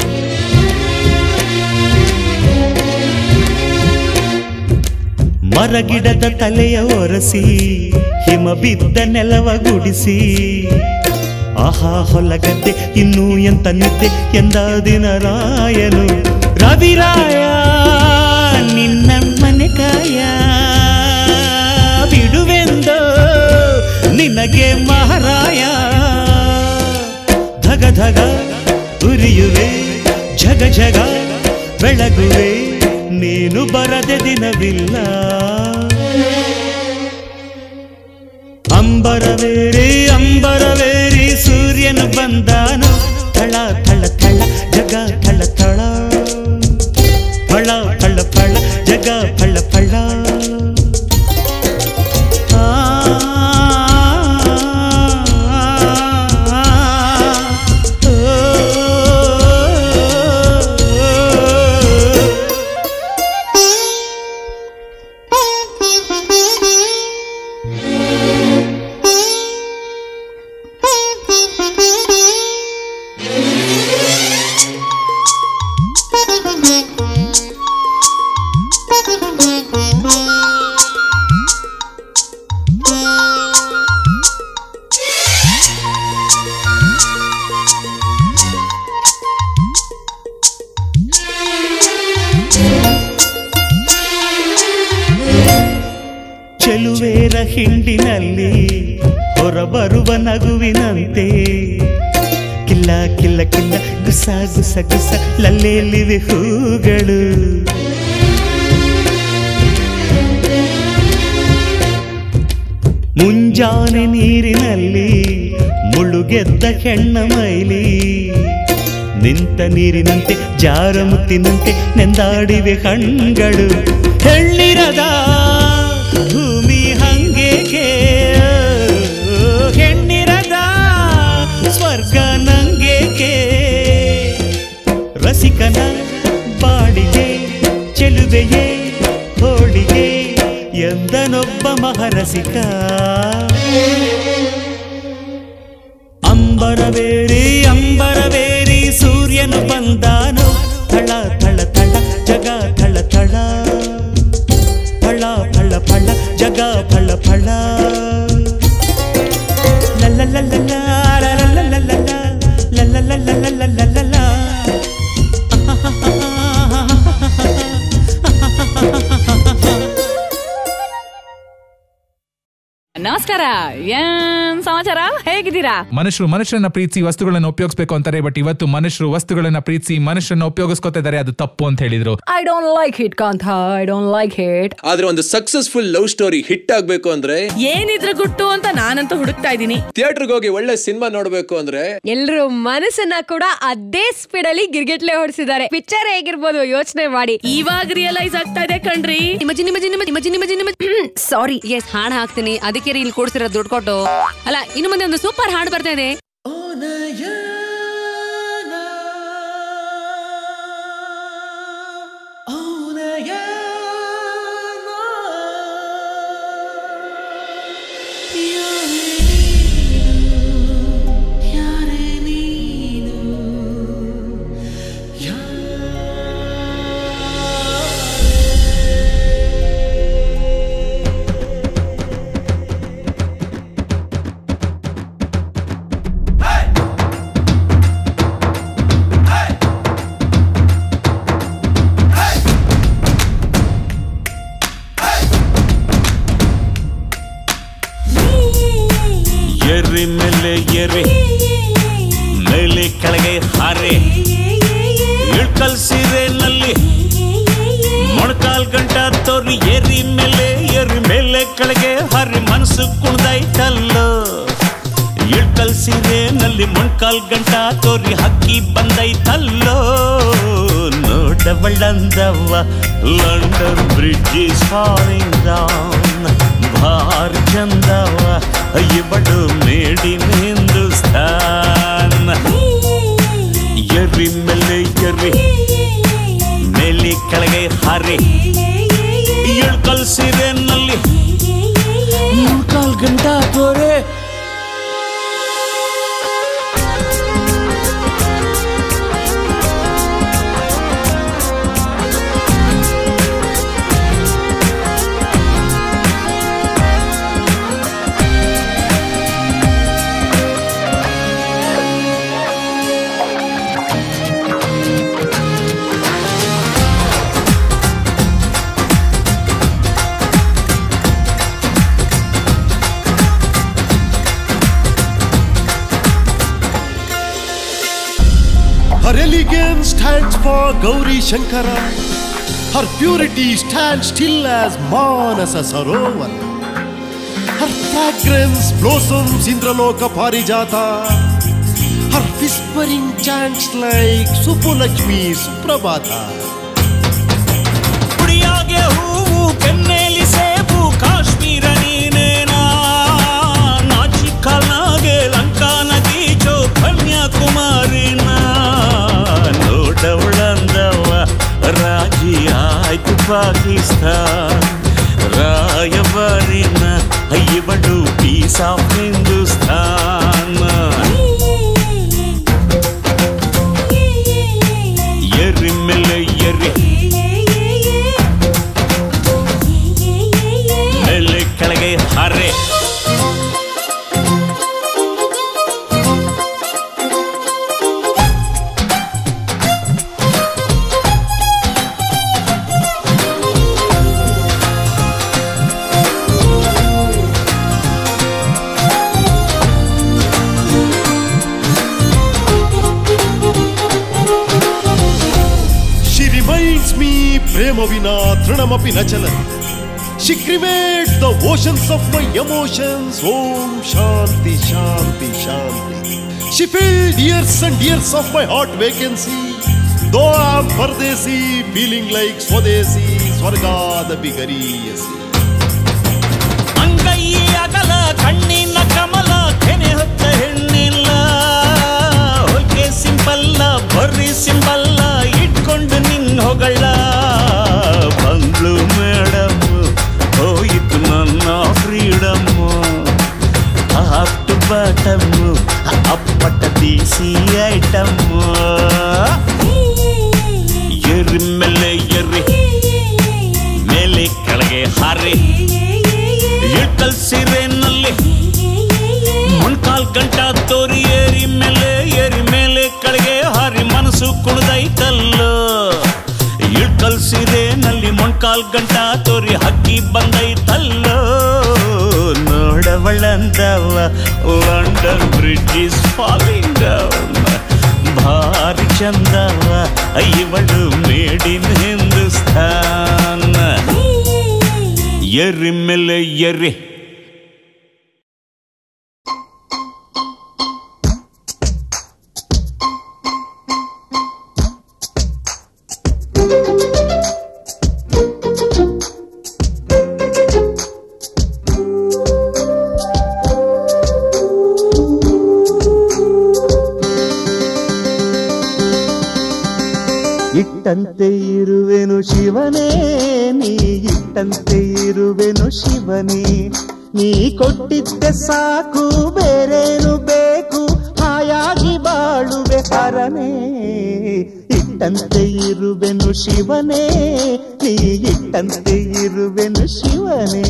ಮರಗಿಡದ ತಲೆಯ ಒರಸಿ ಹಿಮ ಬಿದ್ದ ನೆಲವ ಗುಡಿಸಿ ಆಹಾ ಹೊಲಗದ್ದೆ ಇನ್ನೂ ಎಂತ ನಿದ್ದೆ ಎಂದ ದಿನ ರಾಯನು ರವಿರಾಯ ನಿನ್ನ ಮನೆ ಕಾಯ ಬಿಡುವೆಂದೋ ನಿನಗೆ ಮಹಾರಾಯ ಧಗ ಧಗ ಉರಿಯುವೆ ಝಗ ಝಗ ಬೆಳಗುವೆ ನೀನು ಬರದೆ ದಿನವಿಲ್ಲ ಅಂಬರವೇರಿ ಅಂಬರವೇರಿ ಸೂರ್ಯನು ಬಂದಾನು ಥಳ ಥಳ ಥಳ ಜಗ ಥಳ ಥಳ ಫಳ ಫಳ ಫಳ ಜಗ ಫಳ ಫಳ ಆ, ಓ, ಚೆಲುವ ಹಿಂಡಿನಲ್ಲಿ ಹೊರಬರುವ ನಗುವಿನಂತೆ ಕಿಲ್ಲ ಕಿಲ್ಲ ಕಿಲ್ಲ ಗುಸ ಗುಸ ಗುಸ ಲಲ್ಲೆಯಲ್ಲಿವೆ ಹೂಗಳು ಮುಂಜಾನೆ ನೀರಿನಲ್ಲಿ ಮುಳುಗೆದ್ದ ಹೆಣ್ಣ ಮೈಲಿ ನಿಂತ ನೀರಿನಂತೆ ಜಾರ ಮುತ್ತಿನಂತೆ ನೆಂದಾಡಿವೆ ಕಣ್ಗಳು ಹೆಣ್ಣಿರದ ಭೂಮಿ ಹಂಗೇಕೆ ಹೆಣ್ಣಿರದ ಸ್ವರ್ಗ ನಂಗೇಕೆ ರಸಿಕನ ಬಾಡಿಗೆ ಚೆಲುವೆಯೇ ಹೋಳಿಗೆ ಎಂದನೊಬ್ಬ ಮಹರಸಿಕ ಅಂಬರವೇರಿ ಅಂಬರವೇರಿ ಸೂರ್ಯನು ಬಂದಾನು ಥಳ ಥಳ ಥಳ ಜಗ ಥಳ ಥಳ ಫಳ ಫಳ ಫಳ ಜಗ ಫಳ ಫಳ ಲಲ್ಲಲ್ಲಲ್ಲ ಲಲ್ಲಲ್ಲಲ್ಲ ಲಲ್ಲಲ್ಲಲ್ಲ ನಮಸ್ಕಾರ ಏನ್ ಸಮಾಚಾರ ಹೇಗಿದ್ದೀರಾ ಮನುಷ್ಯರು ಮನುಷ್ಯರನ್ನ ಪ್ರೀತಿಸಿ ವಸ್ತುಗಳನ್ನ ಉಪಯೋಗಿಸ್ಬೇಕು ಅಂತಾರೆ ಬಟ್ ಇವತ್ತು ಮನುಷ್ಯರು ವಸ್ತುಗಳನ್ನ ಪ್ರೀತಿಸಿ ಮನುಷ್ಯರನ್ನ ಉಪಯೋಗಿಸ್ಕೊತಾ ಇದಾರೆ ಅದು ತಪ್ಪು ಅಂತ ಹೇಳಿದ್ರು ಐ ಡೋಂಟ್ ಲೈಕ್ ಹಿಟ್ ಕಾಂತ ಐ ಡೋಂಟ್ ಲೈಕ್ ಹಿಟ್ ಆದ್ರೆ ಒಂದು ಸಕ್ಸಸ್ಫುಲ್ ಲವ್ ಸ್ಟೋರಿ ಹಿಟ್ ಆಗ್ಬೇಕು ಅಂದ್ರೆ ಏನಿದ್ರ ಗುಟ್ಟು ಅಂತ ನಾನಂತೂ ಹುಡುಕ್ತಾ ಇದ್ದೀನಿ ಥಿಯೇಟರ್ಗೆ ಹೋಗಿ ಒಳ್ಳೆ ಸಿನಿಮಾ ನೋಡ್ಬೇಕು ಅಂದ್ರೆ ಎಲ್ರು ಮನಸ್ಸನ್ನ ಕೂಡ ಅದೇ ಸ್ಪೀಡ್ ಅಲ್ಲಿ ಗಿರ್ಗಿಟ್ಲೆ ಹೊಡಿಸಿದ್ದಾರೆ ಪಿಕ್ಚರ್ ಹೇಗಿರ್ಬೋದು ಯೋಚನೆ ಮಾಡಿ ಇವಾಗ ರಿಯಲೈಸ್ ಆಗ್ತಾ ಇದೆ ಕಣ್ರಿ ನಿಮಜಿ ನಿಮಜಿ ನಿಮಜಿ ನಿಮಜಿ ನಿಮಜಿ ನಿಮಜಿ ಸಾರಿ ಎಸ್ ಹಾಡ್ ಹಾಕ್ತೀನಿ ಅದಕ್ಕೆ ರೀ ಇಲ್ಲಿ ಕೊಡ್ಸಿರೋ ದುಡ್ಡು ಕೊಟ್ಟು ಅಲ್ಲ ಇನ್ನು ಮುಂದೆ ಒಂದು ಸೂಪರ್ ಹಾಡ್ ಬರ್ತಾ ಇದೆ ಎರಿ ಮೇಲೆ ಎರಿ ಮೇಲೆ ಕೆಳಗೆ ಹಾರೆ ಇಳ್ಕಲ್ ಸೀರೆನಲ್ಲಿ ಮೊಣಕಾಲ್ ಗಂಟ ತೋರಿ ಎರಿ ಮೇಲೆ ಎರಿ ಮೇಲೆ ಕೆಳಗೆ ಹರಿ ಮನಸ್ಸು ಕುಣ್ದೈತಲ್ಲೋ ಇಳ್ಕಲ್ ಸೀರೆನಲ್ಲಿ ಮೊಣಕಾಲ್ ಗಂಟ ತೋರಿ ಹಕ್ಕಿ ಬಂದೈತಲ್ಲೋ ನೋಡಬಳ್ಳಂದವ್ವ London bridge is falling down ಭಾರ್ ಚಂದವ ಇವಡು ಮೇಡ್ ಇನ್ ಹಿಂದೂಸ್ತಾನ್ ಎರಿ ಮೇಲೆ ಎರಿ ಮೇಲೆ ಕೆಳಗೆ ಹಾರಿ ಇಳ್ಕಲ್ ಸೀರೆನಲ್ಲಿ ಮುಳ್ಕಾಲ್ ಗಂಟ ತೋರೆ Her elegance stands for Gauri Shankara. Her purity stands still as Manasa Sarovar. Her fragrance blossoms Indraloka Parijata. Her whispering chants like Supulakshmi Suprabhata. ಕುಡಿಯಾಗೆ ಹೂವು ಕೆನ್ನೇಲಿ ಸೇಬು ಕಾಶ್ಮೀರ ನೀನೇನಾ ನಾಚಿ ಕಾಲ್ನಾಗೆ ಲಂಕಾ ನದಿ ಜೋ ಕನ್ಯಾಕುಮಾರಿನ ನೋಡವಳಂದವ ರಾಜಿ ಆಯ್ತು ಪಾಕಿಸ್ತಾನ್ ರಾಯಬಾರಿನ ಇವಡು ಪೀಸ್ ಆಫ್ ಹಿಂದೂಸ್ತಾನ್ ಎರಿ ಮೇಲೆ ಎರಿ ಮೇಲೆ ಕೆಳಗೆ ಹಾರೆ ऊर्ध्वम विना तृणमपि न चलति She cremates the oceans of my emotions. Om Shanti Shanti Shanti. She filled years and years of my heart vacancy. Though I'm Pardesi, feeling like Swadesi, Swargada Bigariyasi. ಅಂಗೈ ಅಗಲ ಕಣ್ಣಿನ ಕಮಲ ಕೆನೆ ಹೊತ್ತ ಹೆಣ್ಣಿಲ್ಲ ಹೊಗೆ ಸಿಂಪಲ್ಲ ಬರ್ರಿ ಸಿಂಪಲ್ಲ ಇಟ್ಕೊಂಡು ನಿನ್ ಹೊಗಳ ಬಂದ್ಲು ಮೇಡಮ್ ಹೋಯಿತು ನನ್ನ ಫ್ರೀಡಮ್ ಹಾಫ್ ಬಾಟಮ್ ಅಪ್ಪಟ ದೇಸಿ ಐಟಮ್ ಎರಿ ಮೇಲೆ ಎರಿ ಮೇಲೆ ಕೆಳಗೆ ಹಾರಿ ಇಳ್ಕಲ್ ಸೀರೆನಲ್ಲಿ ಮೊಣ್ಕಾಲ್ ಗಂಟ ತೋರಿ ಏರಿ ಮೇಲೆ ಏರಿ ಮೇಲೆ ಕೆಳಗೆ ಹಾರಿ ಮನಸ್ಸು ಕುಣಿದೈತಲ್ಲೋ ಇಳ್ಕಲ್ ಸೀರೆನಲ್ಲಿ ಮೊಣ್ಕಾಲ್ ಗಂಟ ತೋರಿ ಹಕ್ಕಿ ಬಂದೈತಲ್ಲೋ ನೋಡವಳಂದವ London bridge is falling down ಭಾರಿ ಚಂದವ ಇವಳು ಮೇಡ್ ಇನ್ ಹಿಂದೂಸ್ತಾನ್ ಎರಿ ಮೇಲೆ ಎರಿ ಇಟ್ಟಂತೆ ಇರುವೆನು ಶಿವನೇ ನೀ ಇಟ್ಟಂತೆ ಇರುವೆನು ಶಿವನೇ ನೀ ಕೊಟ್ಟಿದ್ದೆ ಸಾಕು ಬೇರೇನು ಬೇಕು ಹಾಯಾಗಿ ಬಾಳುವೆ ಹರನೇ ಇಟ್ಟಂತೆ ಇರುವೆನು ಶಿವನೇ ನೀ ಇಟ್ಟಂತೆ ಇರುವೆನು ಶಿವನೇ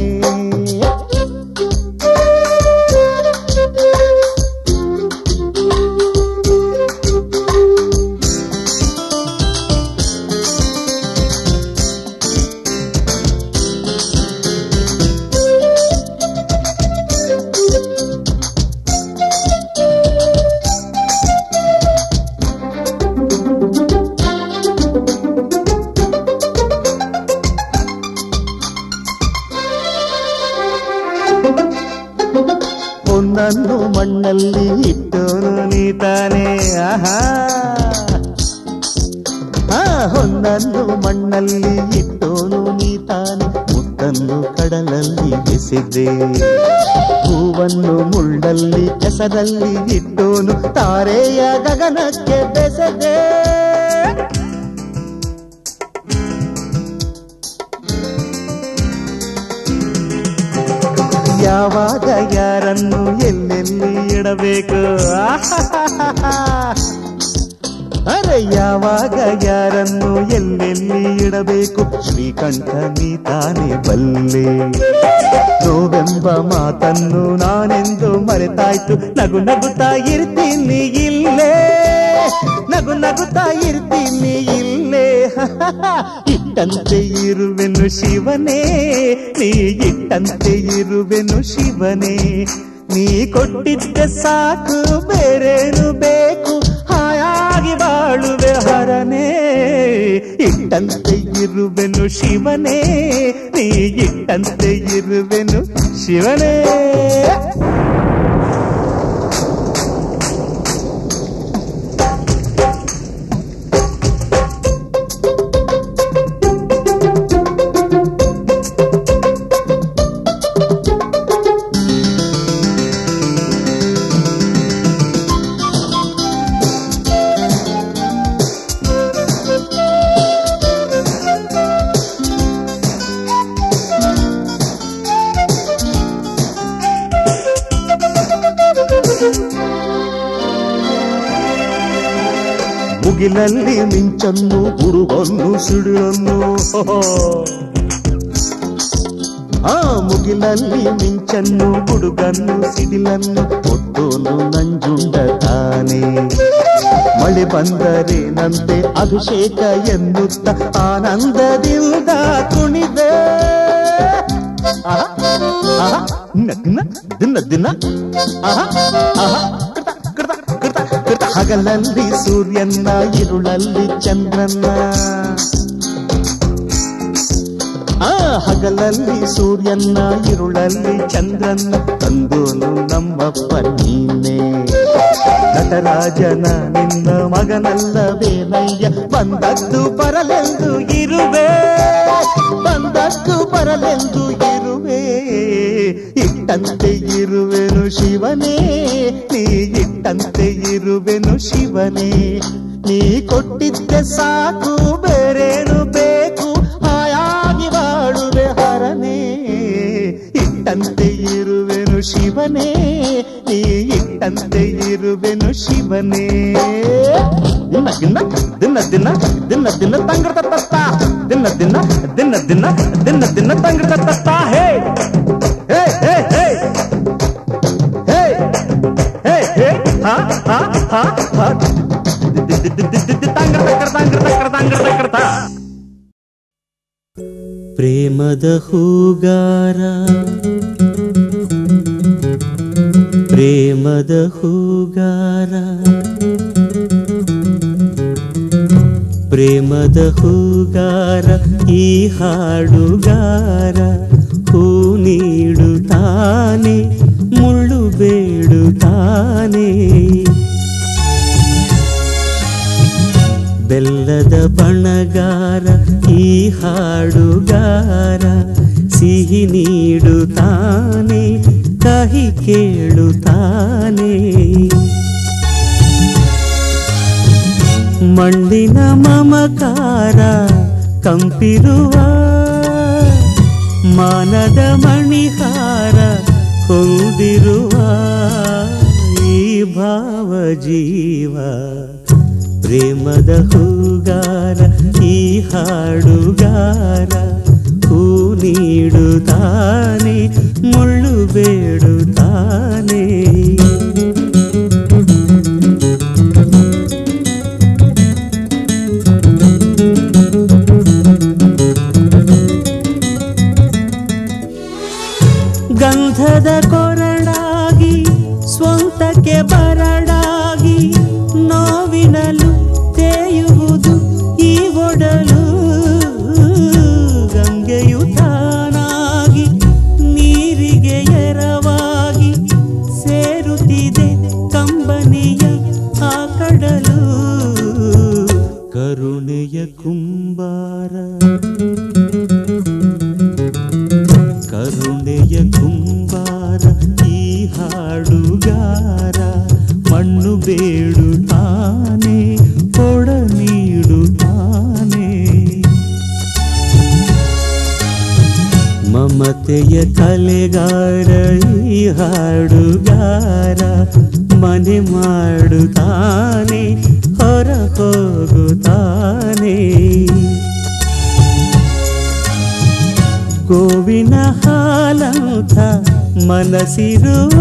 ಹೊನ್ನನ್ನು ಮಣ್ಣಲ್ಲಿ ಇಟ್ಟೋನು ನೀ ತಾನೇ ಆಹಾ ಆ ಹೊನ್ನನ್ನು ಮಣ್ಣಲ್ಲಿ ಇಟ್ಟೋನು ನೀ ತಾನೆ ಮುತ್ತನ್ನು ಕಡಲಲ್ಲಿ ಬೆಸೆದೆ ಹೂವನ್ನು ಮುಳ್ಳಲ್ಲಿ ಕೆಸರಲ್ಲಿ ಇಟ್ಟೋನು ತಾರೆಯ ಗಗನಕ್ಕೆ ಬೆಸೆದೆ ಯಾವಾಗ ಯಾರನ್ನು ಎಲ್ಲೆಲ್ಲಿ ಇಡಬೇಕು ಆಹಾಹಾಹಾ. ಅರೆ ಯಾವಾಗ ಯಾರನ್ನು ಎಲ್ಲೆಲ್ಲಿ ಇಡಬೇಕು ಶ್ರೀಕಂಠ ನೀ ತಾನೇ ಬಲ್ಲೆ ನೋವೆಂಬ ಮಾತನ್ನು ನಾನೆಂದು ಮರೆತಾಯ್ತು ನಗು ನಗುತ್ತಾ ಇರ್ತೀನಿ ಇಲ್ಲೇ ನಗು ನಗುತ್ತಾ ಇರ್ತೀನಿ ಇಲ್ಲೇ ಇಟ್ಟಂತೆ ಇರುವೆನು ಶಿವನೇ ನೀ ಇಟ್ಟಂತೆ ಇರುವೆನು ಶಿವನೇ ನೀ ಕೊಟ್ಟಿದ್ದೆ ಸಾಕು ಬೇರೇನು ಬೇಕು ಹಾಯಾಗಿ ಬಾಳುವೆ ಹರನೇ ಇಟ್ಟಂತೆ ಇರುವೆನು ಶಿವನೇ ನೀ ಇಟ್ಟಂತೆ ಇರುವೆನು ಶಿವನೇ ಮುಗಿಲಲ್ಲಿ ಮಿಂಚನ್ನು ಗುರುವನ್ನು ಸಿಡಿಲನ್ನು ಆ ಮುಗಿಲಲ್ಲಿ ಮಿಂಚನ್ನು ಗುಡುಗನ್ನು ಸಿಡಿಲನ್ನು ಒಟ್ಟೋನು ನಂಜುಂಡ ತಾನೆ ಮಳೆ ಬಂದರೆ ನಂತೆ ಅಭಿಷೇಕ ಎನ್ನುತ್ತ ಆನಂದದಿಂದ ಕುಣಿದೆ ಆಹಾ, ಆಹಾ, ನಗ್ನ ದಿನ ದಿನ ಆಹಾ, ಆಹಾ, ಕೃತ, ಕೃತ, ಕೃತ, ಕೃತ. ಹಗಲಲ್ಲಿ ಸೂರ್ಯನ ಇರುಳಲ್ಲಿ ಚಂದ್ರನ ಆ ಹಗಲಲ್ಲಿ ಸೂರ್ಯನ್ನ ಇರುಳಲ್ಲಿ ಚಂದ್ರನ್ನ ತಂದೋನು ನಮ್ಮಪ್ಪ ನೀನೆ ನಟರಾಜನ ನಿನ್ನ ಮಗನಲ್ಲವೇನಯ್ಯ ಬಂದದ್ದು ಬರಲೆಂದು ಇರುವೆ ಬಂದದ್ದು ಬರಲೆಂದು ಇರುವೆ ಇಟ್ಟಂತೆ ಇರುವೆನು ಶಿವನೇ ನೀ ಇಟ್ಟಂತೆ ಇರುವೆನು ಶಿವನೇ ನೀ ಕೊಟ್ಟಿದ್ದೆ ಸಾಕು ಬೇರೇನು ಬೇಕು ಹಾಯಾಗಿ ಬಾಳುವೆ ಹರನೇ ಇಟ್ಟಂತೆ ಇರುವೆನು ಶಿವನೇ ನೀ ಇಟ್ಟಂತೆ ಇರುವೆನು ಶಿವನೇ ದಿನ ದಿನ ದಿನ ದಿನ ದಿನ ದಿನ ತಂಗ್ರದ ತತ್ತ ದಿನ ದಿನ ದಿನ ದಿನ ದಿನ ದಿನ ತಂಗ್ರದ ತತ್ತ ಹೇ ಹೇ ಹೇ ಹೇ ಹೇ ಹೇ ಹೇ ಹಾ ಹಾ ಹಾ ಹಾ ತಂಗ್ರ ತಕ್ಕರ ತಂಗ್ರ ತಕ್ಕರ ತಂಗ್ರ ತಕ್ಕರ ತಾ ಪ್ರೇಮದ ಹೂಗಾರ ಪ್ರೇಮದ ಹೂಗಾರ ಪ್ರೇಮದ ಹೂಗಾರ ಈ ಹಾಡುಗಾರ ಹೂ ನೀಡುತ್ತಾನೆ ಮುಳ್ಳು ಬೇಡುತ್ತಾನೆ ಬೆಲ್ಲದ ಬಣಗಾರ ಈ ಹಾಡುಗಾರ ಸಿಹಿ ನೀಡುತ್ತಾನೆ ಕಹಿ ಕೇಳುತ್ತಾನೆ ಮಣ್ಣಿನ ಮಮಕಾರ ಕಂಪಿರುವ ಮಾನದ ಮಣಿಹಾರ ಹೊಂದಿರುವ ಈ ಭಾವ ಜೀವ ಪ್ರೇಮದ ಹೂಗಾರ ಈ ಹಾಡುಗಾರ ಹೂ ನೀಡುತ್ತಾನೆ ಮುಳ್ಳು ಬೇಡುತ್ತಾನೆ ಗಂಧದ ಕೊರಡಾಗಿ ಸ್ವಂತಕ್ಕೆ ಬರಡಾಗಿ ನೋವಿನಲು ತೇಯುವುದು ಈ ಒಡಲು ಗಂಗೆಯು ತಾನಾಗಿ ನೀರಿಗೆ ಎರವಾಗಿ ಸೇರುತ್ತಿದೆ ಕಂಬನಿಯ ಆ ಕಡಲು ಕರುಣೆಯ ಕುಂಬಾರ ಕರುಣೆಯ ಕುಂಬಾರ ಈ ಹಾಡುಗಾರ ಮಣ್ಣು ಬೇಡುತ್ತಾನೆ ಕೊಡ ನೀಡುತ್ತಾನೆ ಮಮತೆಯ ಕಲೆಗಾರ ಈ ಹಾಡುಗಾರ ಮನೆ ಮಾಡುತ್ತಾನೆ ಹೊರ ಹೋಗುತ್ತಾನೆ ಗೋವಿನ ಹಾಲಂಥ ಮನಸ್ಸಿರುವ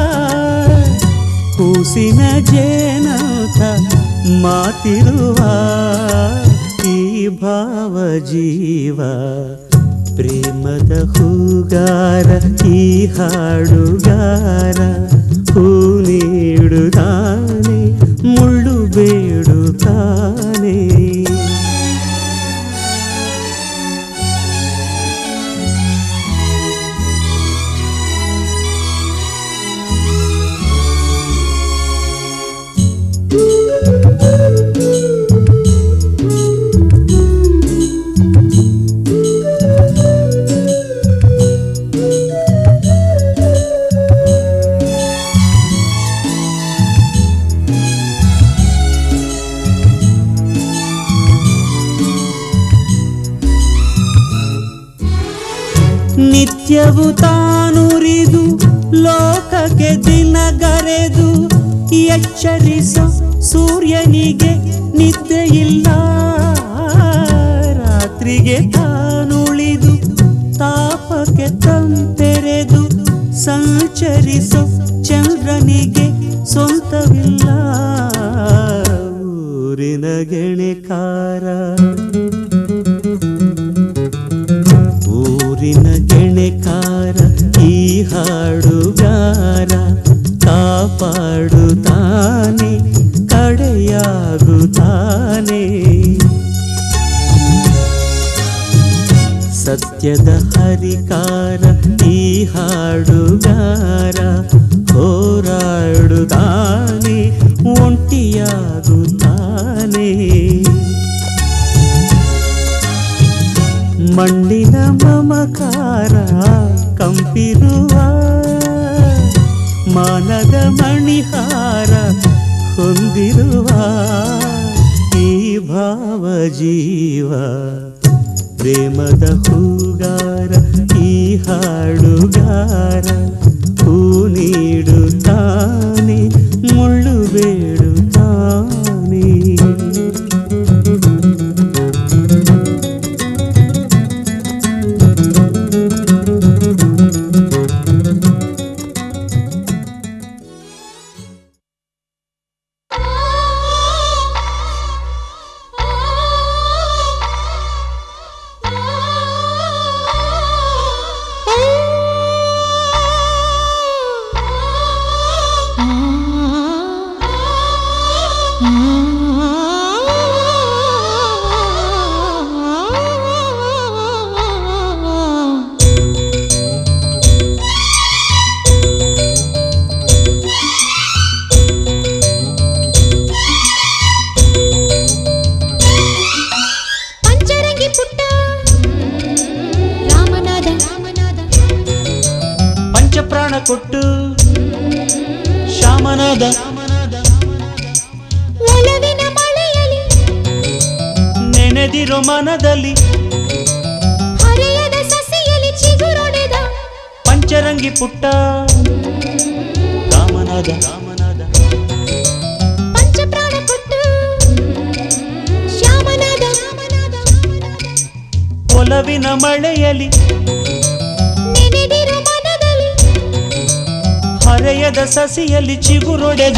ಕೂಸಿನ ಜೇನಂಥ ಮಾತಿರುವ ಈ ಭಾವ ಜೀವ ಪ್ರೇಮದ ಹೂಗಾರ ಈ ಹಾಡುಗಾರ ಹೂ ನೀಡುತ್ತಾನೆ ಮುಳ್ಳು ಬೇಡುತ್ತಾನೆ ನಿತ್ಯವು ತಾನುರಿದು ಲೋಕಕ್ಕೆ ದಿನಗರೆದು ಎಚ್ಚರಿಸೋ ಸೂರ್ಯನಿಗೆ ನಿದ್ದೆಯಿಲ್ಲ ರಾತ್ರಿಗೆ ತಾನುಳಿದು ತಾಪಕ್ಕೆ ತಂತೆರೆದು ಸಂಚರಿಸೋ ಚಂದ್ರನಿಗೆ ಸ್ವಂತವಿಲ್ಲ ಊರಿನ ಗೆಣೆಕಾರ ಊರಿನ ಗೆಣೆಕಾರ ಈ ಹಾಡುಗಾರ ಕಾಪಾಡುತ್ತಾನೆ ಕಡೆಯಾಗುತ್ತಾನೆ ಸತ್ಯ ಸತ್ಯದ ಹರಿಕಾರ ಈ ಹಾಡುಗಾರ ಹೋರಾಡುತ್ತಾನೆ ಒಂಟಿಯಾಗುತ್ತಾನೆ ಮಣ್ಣಿನ ಮಮಕಾರ ಕಂಪಿರುವ ಮಾನದ ಮಣಿಹಾರ ಹೊಂದಿರುವ ಈ ಭಾವ ಜೀವ ಪ್ರೇಮದ ಹೂಗಾರ ಈ ಹಾಡುಗಾರ ಹೂ ನೀಡುತ್ತಾನೆ ಮುಳ್ಳು ಬೇಡುತ್ತಾನೆ ಪಂಚರಂಗಿ ಪುಟ್ಟ ರಾಮನಾದ ರಾಮನಾದ ಪಂಚಪ್ರಾಣ ಕೊಟ್ಟು ಶ್ಯಾಮನಾದ ಒಲವಿನ ಮಳೆಯಲಿ ನೆನೆದಿರೋ ಮನದಲ್ಲಿ ಹರೆಯದ ಸಸಿಯಲಿ ಚಿಗುರೊಡೆದ ಪಂಚರಂಗಿ ಪುಟ್ಟ ರಾಮನಾದ ರಾಮನಾದ ಪಂಚಪ್ರಾಣ ಕೊಟ್ಟು ಶ್ಯಾಮನಾದ ಒಲವಿನ ಮಳೆಯಲಿ ನೆನೆದಿರೋ ಮನದಲ್ಲಿ ಹರೆಯದ ಸಸಿಯಲ್ಲಿ ಚಿಗುರೊಡೆದ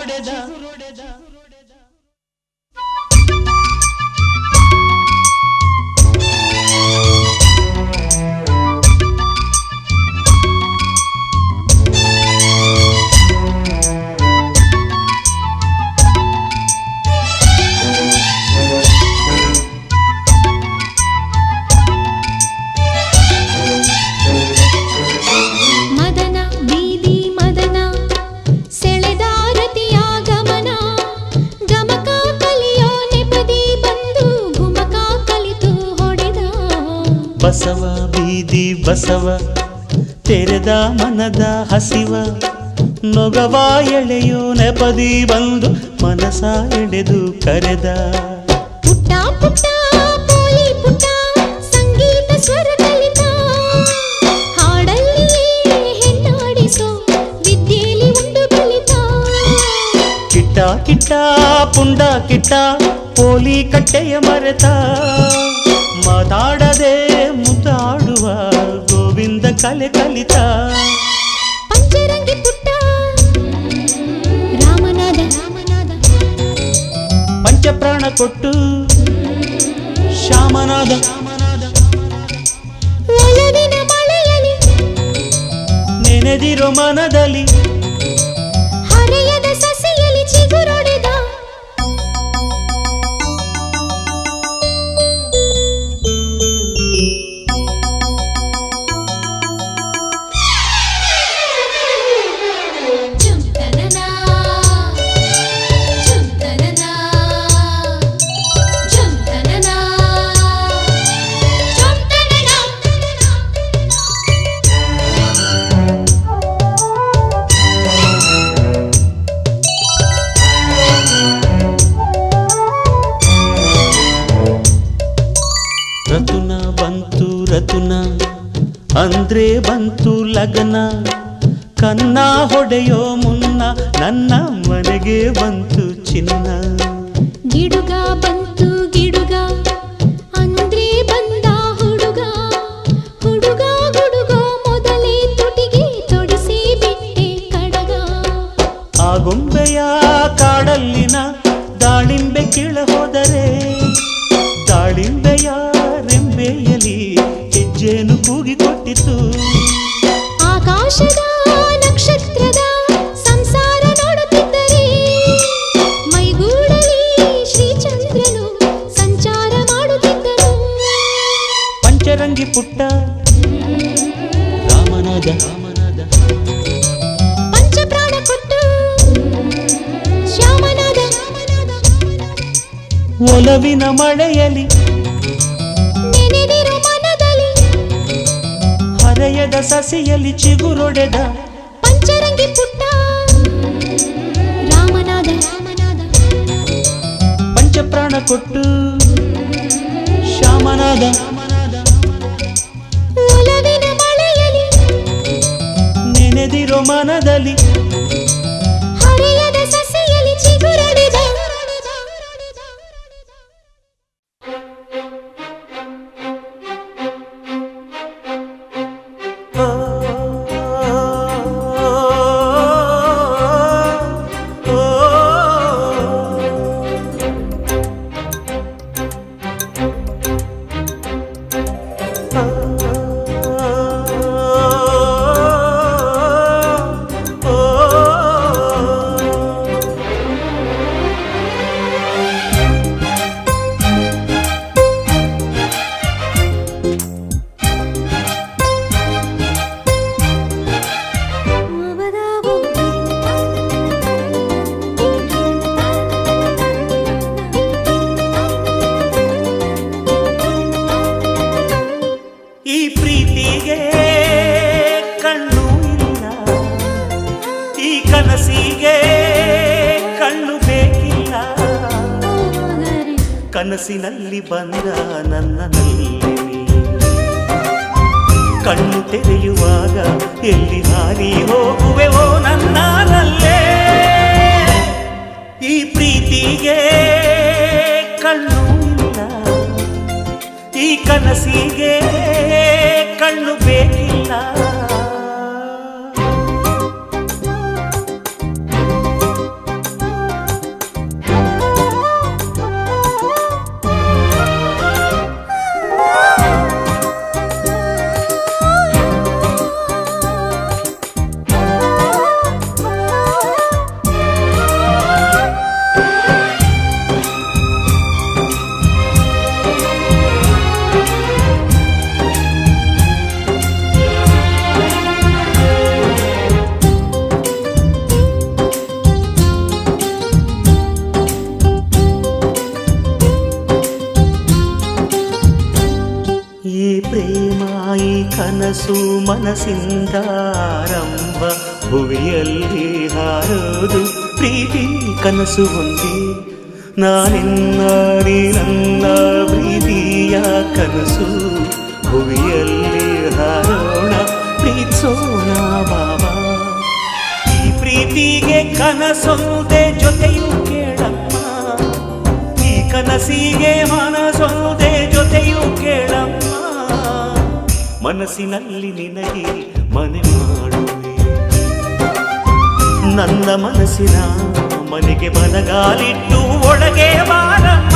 ಮದನ ಬೀದಿ ಮದನ ಸೆಳೆದಾರತಿಯ ಗಮನ ಗಮಕ ಕಲಿಯೋ ನೆಪದಿ ಬಂದು ಗುಮಕ ಕಲಿತು ಹೊಡೆದ ಬಸವ ಬೀದಿ ಬಸವ ತೆರೆದ ಮನದ ಹಸಿವ ನೊಗವ ಎಳೆಯೋ ನೆಪದಿ ಬಂದು ಮನಸ ಎಳೆದು ಕರೆದ ಪುಟ್ಟ ಪುಟ್ಟ ಪೋಲಿ ಪುಟ್ಟ ಸಂಗೀತ ಸ್ವರ ಕಲಿತ ಹಾಡಲ್ಲಿಯೇ ಹೆಣ್ಣಾಡಿಸೋ ವಿದ್ಯೆಯಲ್ಲಿ ಉಂಡು ಕಲಿತ ಕಿಟ್ಟ ಕಿಟ್ಟ ಪುಂಡ ಕಿಟ್ಟ ಪೋಲಿ ಕಟ್ಟೆಯ ಮರೆತ ಮಾತಾಡದೆ ಮುದ್ದಾಡುವ ಗೋವಿಂದ ಕಲೆ ಕಲಿತ ಪಂಚರಂಗಿ ಪುಟ್ಟ ರಾಮನಾದ ರಾಮನಾದ ಪಂಚಪ್ರಾಣ ಕೊಟ್ಟು ಶ್ಯಾಮನಾದ ಒಲವಿನ ಮಳೆಯಲಿ ನೆನೆದಿರೋ ಮನದಲ್ಲಿ ಹರೆಯದ ಸಸಿಯಲಿ ಚಿಗುರೊಡೆದ ಜುಂತನನಾ, ಜುಂತನನಾ, ಜುಂತನನಾ, ಜುಂತನನಾ. ರತುನ ಬಂತು ರತುನ ಅಂದ್ರೆ ಬಂತು ಲಗನ ಕನ್ನ ಹೊಡೆಯೋ ಮುನ್ನ ನನ್ನ ಮನೆಗೆ ಬಂತು ಚಿನ್ನ ಗಿಡುಗ ಬಂತು ಗಿಡುಗ ಅಂದ್ರೆ ಬಂದ ಹುಡುಗ ಹುಡುಗ ಗುಡುಗ ಮೊದಲೇ ತುಟಿಗೆ ತೊಡಿಸಿ ಬಿಟ್ಟೆ ಕಡಗ ಆ ಗೊಂಬೆಯ ಕಾಡಲ್ಲಿನ ದಾಳಿಂಬೆ ಕೀಳ ಹೋದರೆ ದಾಳಿಂಬೆಯ ರೆಂಬೆಯಲಿ ಹೆಜ್ಜೆನು ಕೂಗಿಕೊಟ್ಟಿತು ಆಕಾಶದ ನಕ್ಷತ್ರದ ಸಂಸಾರ ನೋಡುತ್ತಿದ್ದರೆ ಮೈಗೂಡಲಿ ಶ್ರೀಚಂದ್ರನು ಸಂಚಾರ ಮಾಡುತ್ತಿದ್ದನು ಪಂಚರಂಗಿ ಪುಟ್ಟ ಒಲವಿನ ಮಳೆಯಲಿ ನೆನೆದಿರು ಮನದಲ್ಲಿ ಹರೆಯದ ಸಸಿಯಲ್ಲಿ ಚಿಗುರೊಡೆದ ಪಂಚರಂಗಿ ಪುಟ್ಟ ರಾಮನಾದ ಪಂಚಪ್ರಾಣ ಕೊಟ್ಟು ಶ್ಯಾಮನಾದ ಒಲವಿನ ಮಳೆಯಲಿ ನೆನೆದಿರೋ ಮನದಲ್ಲಿ ಹರೆಯದ ಸಸಿಯಲ್ಲಿ ಚಿಗುರೊಡೆದ ಈ ಪ್ರೀತಿಗೆ ಕಣ್ಣು ಇಲ್ಲ ಈ ಕನಸಿಗೆ ಕಣ್ಣು ಬೇಕಿಲ್ಲ ಕನಸಿನಲ್ಲಿ ಬಂದ ನನ್ನಲ್ಲಿ ನೀ. ಕಣ್ಣು ತೆರೆಯುವಾಗ ಎಲ್ಲಿ ಹಾರಿ ಹೋಗುವೆ ಓ ನನ್ನಲ್ಲೇ ಈ ಪ್ರೀತಿಗೆ ಕಣ್ಣು ಇಲ್ಲ ಈ ಕನಸಿಗೆ ಕಣ್ಣು ಬೇಕಿಲ್ಲ ಈ ಪ್ರೇಮ ಈ ಕನಸು ಮನಸ್ಸಿಂದ ಆರಂಭ ಭುವಿಯಲ್ಲಿ ಹಾರೋದು ಪ್ರೀತಿ ಕನಸು ಒಂದೇ ನಾನಿನ್ನ ನೀ ನನ್ನ ಪ್ರೀತಿಯ ಕನಸು ಭುವಿಯಲ್ಲಿ ಹಾರೋಣ ಪ್ರೀತಿಸೋಣ ಬಾಬಾ ಈ ಪ್ರೀತಿಗೆ ಕನಸೊಂದೆ ಜೊತೆಯು ಕೇಳಮ್ಮ ಈ ಕನಸಿಗೆ ಮನಸೊಂದೆ ಜೊತೆಯು ಕೇಳಮ್ಮ ಮನಸ್ಸಿನಲ್ಲಿ ನಿನಗೆ ಮನೆ ಮಾಡುವೆ ನನ್ನ ಮನಸ್ಸಿನ ಮನೆಗೆ ಬಲಗಾಲಿಟ್ಟು ಒಳಗೆ ಬಾರಮ್ಮ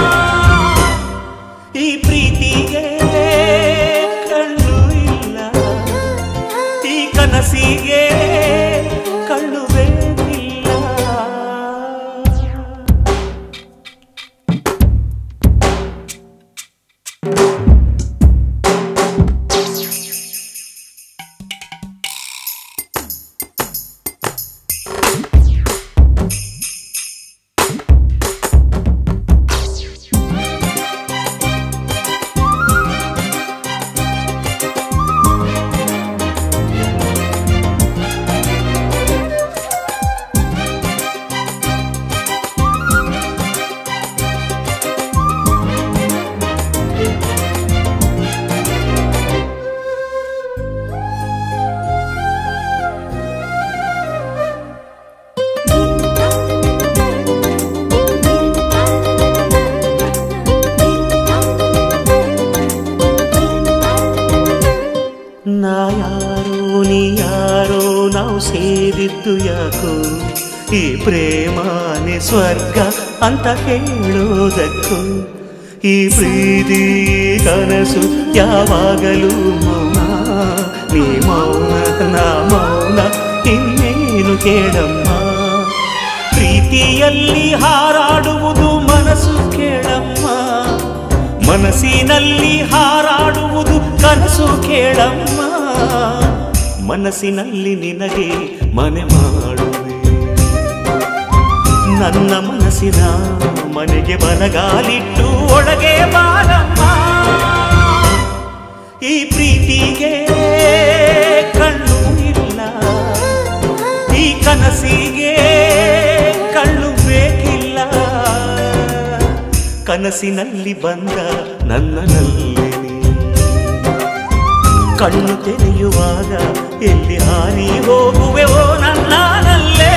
ಈ ಪ್ರೀತಿಗೆ ಕಣ್ಣು ಇಲ್ಲ ಈ ಕನಸಿಗೆ ಕಣ್ಣು ಬೇಕಿಲ್ಲ ನಾ ಯಾರೋ ನೀ ಯಾರೋ ನಾವು ಸೇರಿದ್ದು ಯಾಕೋ ಈ ಪ್ರೇಮಾನೆ ಸ್ವರ್ಗ ಅಂತ ಹೇಳೋದಕ್ಕೂ ಈ ಪ್ರೀತಿ ಕನಸು ಯಾವಾಗಲೂ ಮೌನ ನೀ ಮೌನ ನಾ ಮೌನ ಇನ್ನೇನು ಕೇಳಮ್ಮ ಪ್ರೀತಿಯಲ್ಲಿ ಹಾರಾಡುವುದು ಮನಸ್ಸು ಕೇಳಮ್ಮ ಮನಸ್ಸಿನಲ್ಲಿ ಹಾರಾಡುವುದು ಕನಸು ಕೇಳಮ್ಮ ಮನಸ್ಸಿನಲ್ಲಿ ನಿನಗೆ ಮನೆ ಮಾಡುವೆ ನನ್ನ ಮನಸ್ಸಿನ ಮನೆಗೆ ಬಲಗಾಲಿಟ್ಟು ಒಳಗೆ ಬಾರಮ್ಮ ಈ ಪ್ರೀತಿಗೆ ಕಣ್ಣು ಇಲ್ಲ ಈ ಕನಸಿಗೆ ಕಣ್ಣು ಬೇಕಿಲ್ಲ ಕನಸಿನಲ್ಲಿ ಬಂದ ನನ್ನನಲ್ಲಿ ಕಣ್ಣು ತೆರೆಯುವಾಗ ಎಲ್ಲಿ ಹಾರಿ ಹೋಗುವೆವೋ ನನ್ನಲ್ಲೇ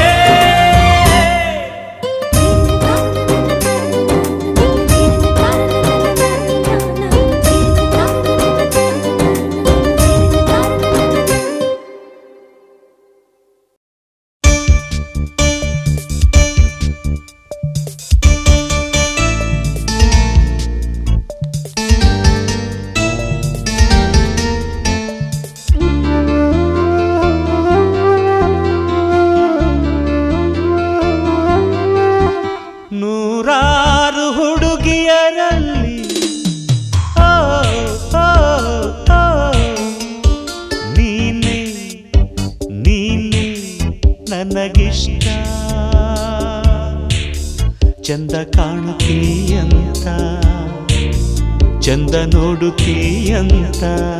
ನೂರಾರು ಹುಡುಗಿಯರಲ್ಲಿ ಓ, ಓ, ಓ, ನೀನೆ ನೀನೆ ನನಗಿಷ್ಟ ಚಂದ ಕಾಣುತ್ತೀಯಂತ ಚಂದ ನೋಡುತ್ತೀಯಂತ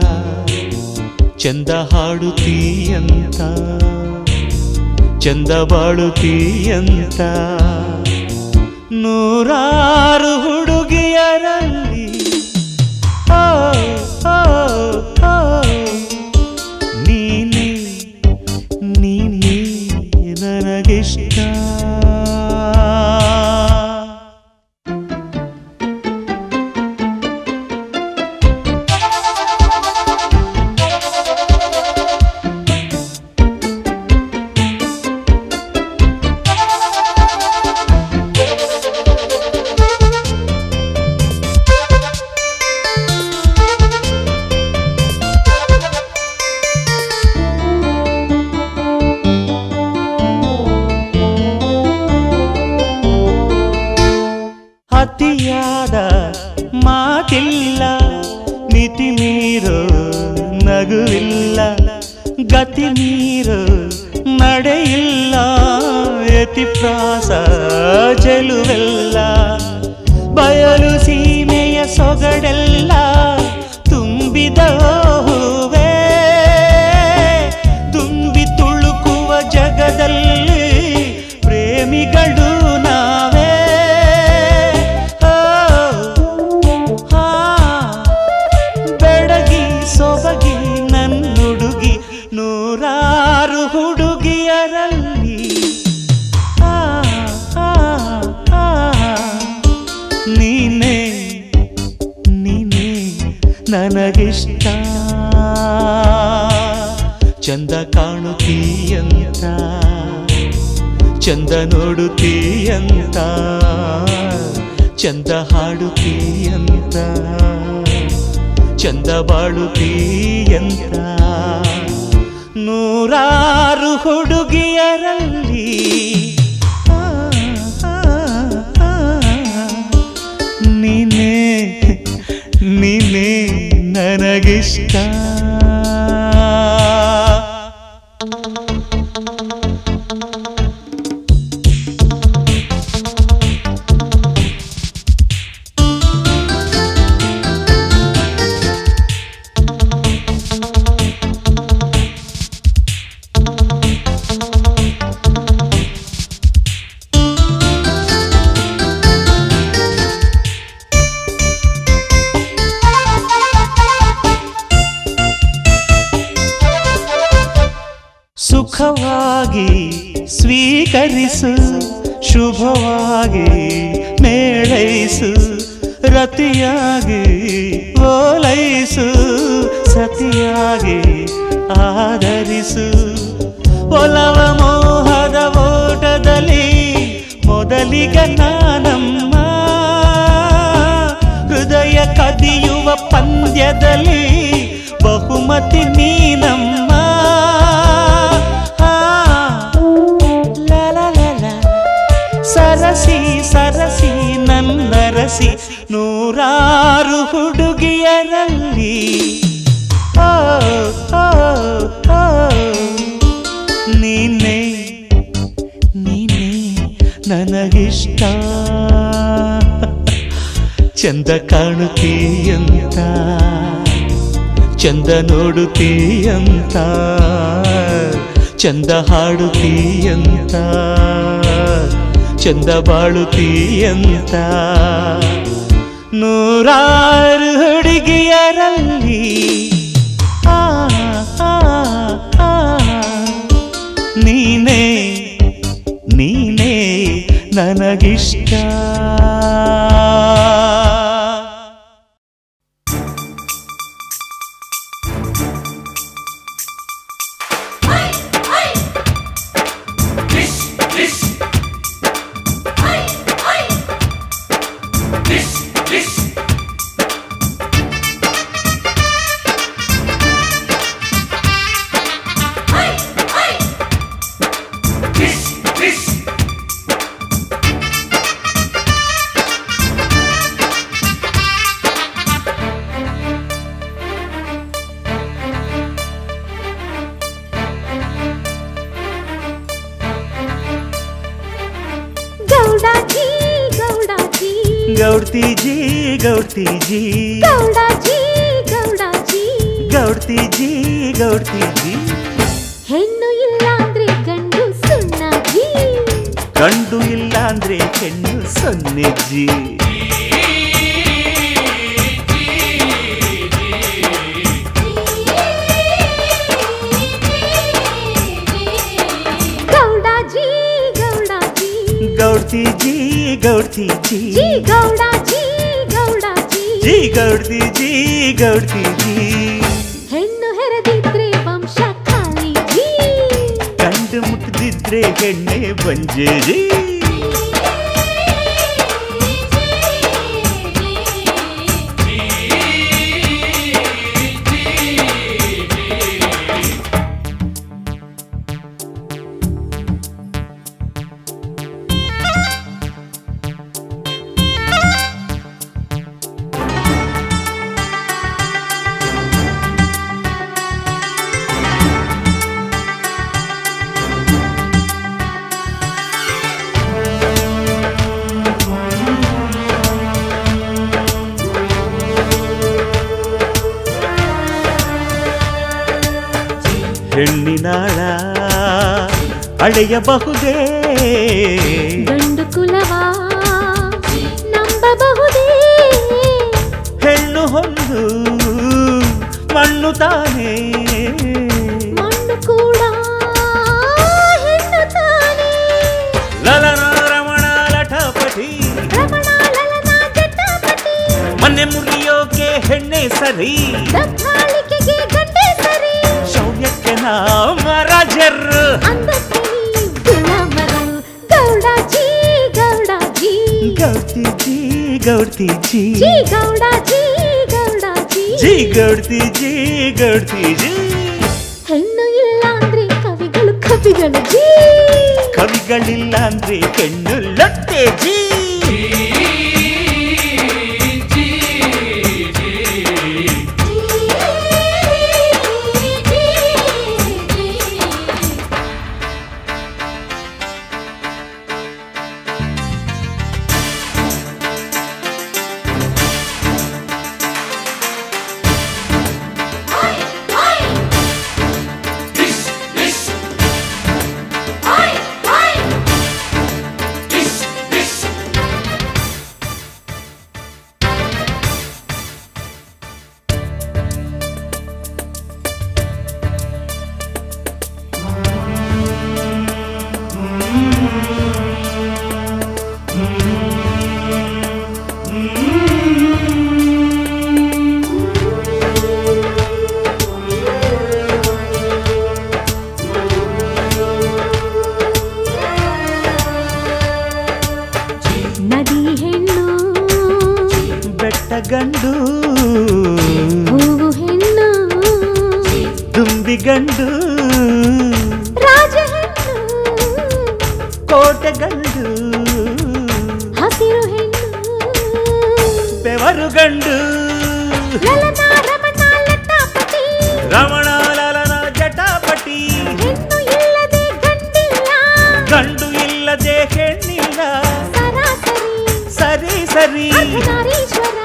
ಚಂದ ಹಾಡುತ್ತೀಯಂತ ಚಂದ ಬಾಳುತ್ತೀಯಂತ ನೂರಾರು ಹುಡುಗಿಯರಲ್ಲಿ ಓ, ಓ, ಓ, ನೀನೇ ನೀನೇ ನನಗಿಷ್ಟ ಅತಿಯಾದ ಮಾತಿಲ್ಲ ಮಿತಿ ಮೀರು ನಗುವಿಲ್ಲ ಗತಿ ಮೀರು ನಡೆಯಿಲ್ಲ ಯತಿಪ್ರಾಸ ಚೆಲುವೆಲ್ಲ ಬಯಲು ಸೀಮೆಯ ಸೊಗಡೆಲ್ಲ ತುಂಬಿದ ಹೂವೇ ತುಂಬಿ ತುಳುಕುವ ಜಗದಲ್ಲಿ ಪ್ರೇಮಿಗಳು ನಾವೇ ಓ, ಹಾ, ಬೆಡಗಿ ಸೊಬಗಿ ನನ್ನುಡುಗಿ ನೂರಾರು ಹುಡುಗಿಯರಲ್ಲಿ ಆ, ಆ, ಆ, ನೀನೇ ನೀನೇ ನನಗಿಷ್ಟ ಚಂದ ಕಾಣುತ್ತೀಯಂತ ಚಂದ ನೋಡುತ್ತೀಯಂತ ಚಂದ ಹಾಡುತ್ತೀಯಂತ ಚಂದ ಬಾಳುತ್ತೀಯಂತ ನೂರಾರು ಹುಡುಗಿಯರಲ್ಲಿ ಆ, ಆ, ಆ, ನೀನೇ ನೀನೇ ನನಗಿಷ್ಟ ಸುಖವಾಗಿ ಸ್ವೀಕರಿಸು ಶುಭವಾಗಿ ಮೇಳೈಸು ರತಿಯಾಗಿ ಓಲೈಸು ಸತಿಯಾಗಿ ಆದರಿಸು ಒಲವ ಮೋಹದ ಓಟದಲ್ಲಿ ಮೊದಲಿಗ ನಾನಮ್ಮ ಹೃದಯ ಕದಿಯುವ ಪಂದ್ಯದಲ್ಲಿ ಬಹುಮತಿ ನೀನಮ್ಮ ಆ, ಲ ಲ ಲ ಲ. ಸರಸಿ ಸರಸಿ ನನ್ನರಸಿ ನೂರಾರು ಹುಡುಗಿಯರಲ್ಲಿ ಓ, ಓ, ಓ, ನೀನೇ ನೀನೇ ನನಗಿಷ್ಟ ಚಂದ ಕಾಣುತ್ತೀಯಂತ ಚಂದ ನೋಡುತ್ತೀಯಂತ ಚಂದ ಹಾಡುತ್ತೀಯಂತ ಚಂದ ಬಾಳುತ್ತೀಯಂತ ನೂರಾರು ಹುಡುಗಿಯರಲ್ಲಿ ಆ, ಆ, ಆ, ನೀನೇ ನೀನೇ ನನಗಿಷ್ಟ ಗೌಡಾಜಿ ಗೌಡಾಜಿ ಗೌಡ್ತಿಜಿ ಗೌಡ್ತಿಜಿ ಗೌಡಾಜಿ ಗೌಡಾಜಿ ಗೌಡ್ತಿಜಿ ಗೌಡ್ತಿಜಿ ಹೆಣ್ಣು ಇಲ್ಲ ಅಂದ್ರೆ ಗಂಡು ಸುಣ್ಣಾಜಿ ಗಂಡು ಇಲ್ಲ ಅಂದ್ರೆ ಹೆಣ್ಣು ಸೊನ್ನೆಜ್ಜಿ ಗೌಡಾಜಿ ಗೌಡಾಜಿ ಗೌಡ್ತಿಜಿ ಗೌಡ್ತಿಜಿ ಜಿ ಗೌಡಾಜಿ ಗೌಡಾಜಿ ಜಿ ಗೌಡ್ತಿಜಿ ಗೌಡ್ತಿಜಿ ಹೆಣ್ಣು ಹೆರದಿದ್ರೆ ವಂಶ ಖಾಲಿ ಜಿ ಗಂಡು ಮುಟ್ಟದಿದ್ರೆ ಹೆಣ್ಣೆ ಬಂಜೇರಿ ಹೆಣ್ಣಿನಾಳ ಅಳೆಯಬಹುದೇ ಗಂಡು ಕುಲವಾ ನಂಬಬಹುದೇ ಹೆಣ್ಣು ಹೊಂದು ಮಣ್ಣು ತಾನೇ ಮಣ್ಣು ಕೂಡ ಹೆಣ್ಣು ತಾನೇ ಲಲನ ರಮಣ ಲಠಪಟಿ ರಮಣ ಲಲನ ಜಟಾಪಟಿ ಮನೆ ಮುರಿಯೋಕೆ ಹೆಣ್ಣೆ ಸರಿ ದಬ್ಬಾಳಿಕೆಗೆ ಗಂಡೆ ಸರಿ ಶೌರ್ಯಕ್ಕೆ ನಾಮರಾಜರು ಅಂದಕ್ಕೆ ನೀವು ಗುಲಾಮರು ಗೌಡಾಜಿ ಗೌಡಾಜಿ ಗೌಡ್ತಿಜಿ ಗೌಡ್ತಿಜಿ ಜಿ ಗೌಡಾಜಿ ಗೌಡಾಜಿ ಜಿ ಗೌಡ್ತಿಜಿ ಗೌಡ್ತಿಜಿ ಹೆಣ್ಣು ಇಲ್ಲ ಅಂದ್ರೆ ಕವಿಗಳು ಕವಿಗಳು ಜೀ ಕವಿಗಳಿಲ್ಲ ಅಂದ್ರೆ ಹೆಣ್ಣು ಲಟ್ಟೆ ಜೀ ನದಿ ಹೆಣ್ಣು ಬೆಟ್ಟ ಗಂಡು ಹೂವು ಹೆಣ್ಣು ದುಂಬಿ ಗಂಡು ರಾಜ ಹೆಣ್ಣು ಕೋಟೆ ಗಂಡು ಹಸಿರು ಹೆಣ್ಣು ಬೆವರು ಗಂಡು ಲಲನ ರಮಣ ಲತಾಪತಿ ರಮಣ ಲಲನ ಜಟಾಪಟಿ ಹೆಣ್ಣು ಇಲ್ಲದೆ ಗಂಡಿಲ್ಲ ಗಂಡು ಇಲ್ಲದೆ ಹೆಣ್ಣಿಲ್ಲ ಸರಾಸರಿ ಸರಿ ಸರಿ ಅರ್ಧನಾರೀಶ್ವರ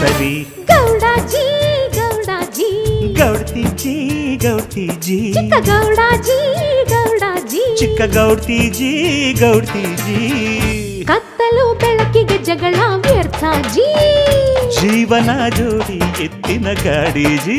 ಸರಿ ಗೌಡಾಜಿ ಗೌಡಾಜಿ ಗೌಡ್ತಿಜಿ ಗೌಡ್ತಿಜಿ ಚಿಕ್ಕ ಗೌಡಾಜಿ ಗೌಡಾಜಿ ಚಿಕ್ಕ ಗೌಡ್ತಿಜಿ ಗೌಡ್ತಿಜಿ ಕತ್ತಲು ಬೆಳಕಿಗೆ ಜಗಳ ವ್ಯರ್ಥ ಜೀ ಜೀವನ ಜೋಡಿ ಎತ್ತಿನ ಗಾಡಿ ಜೀ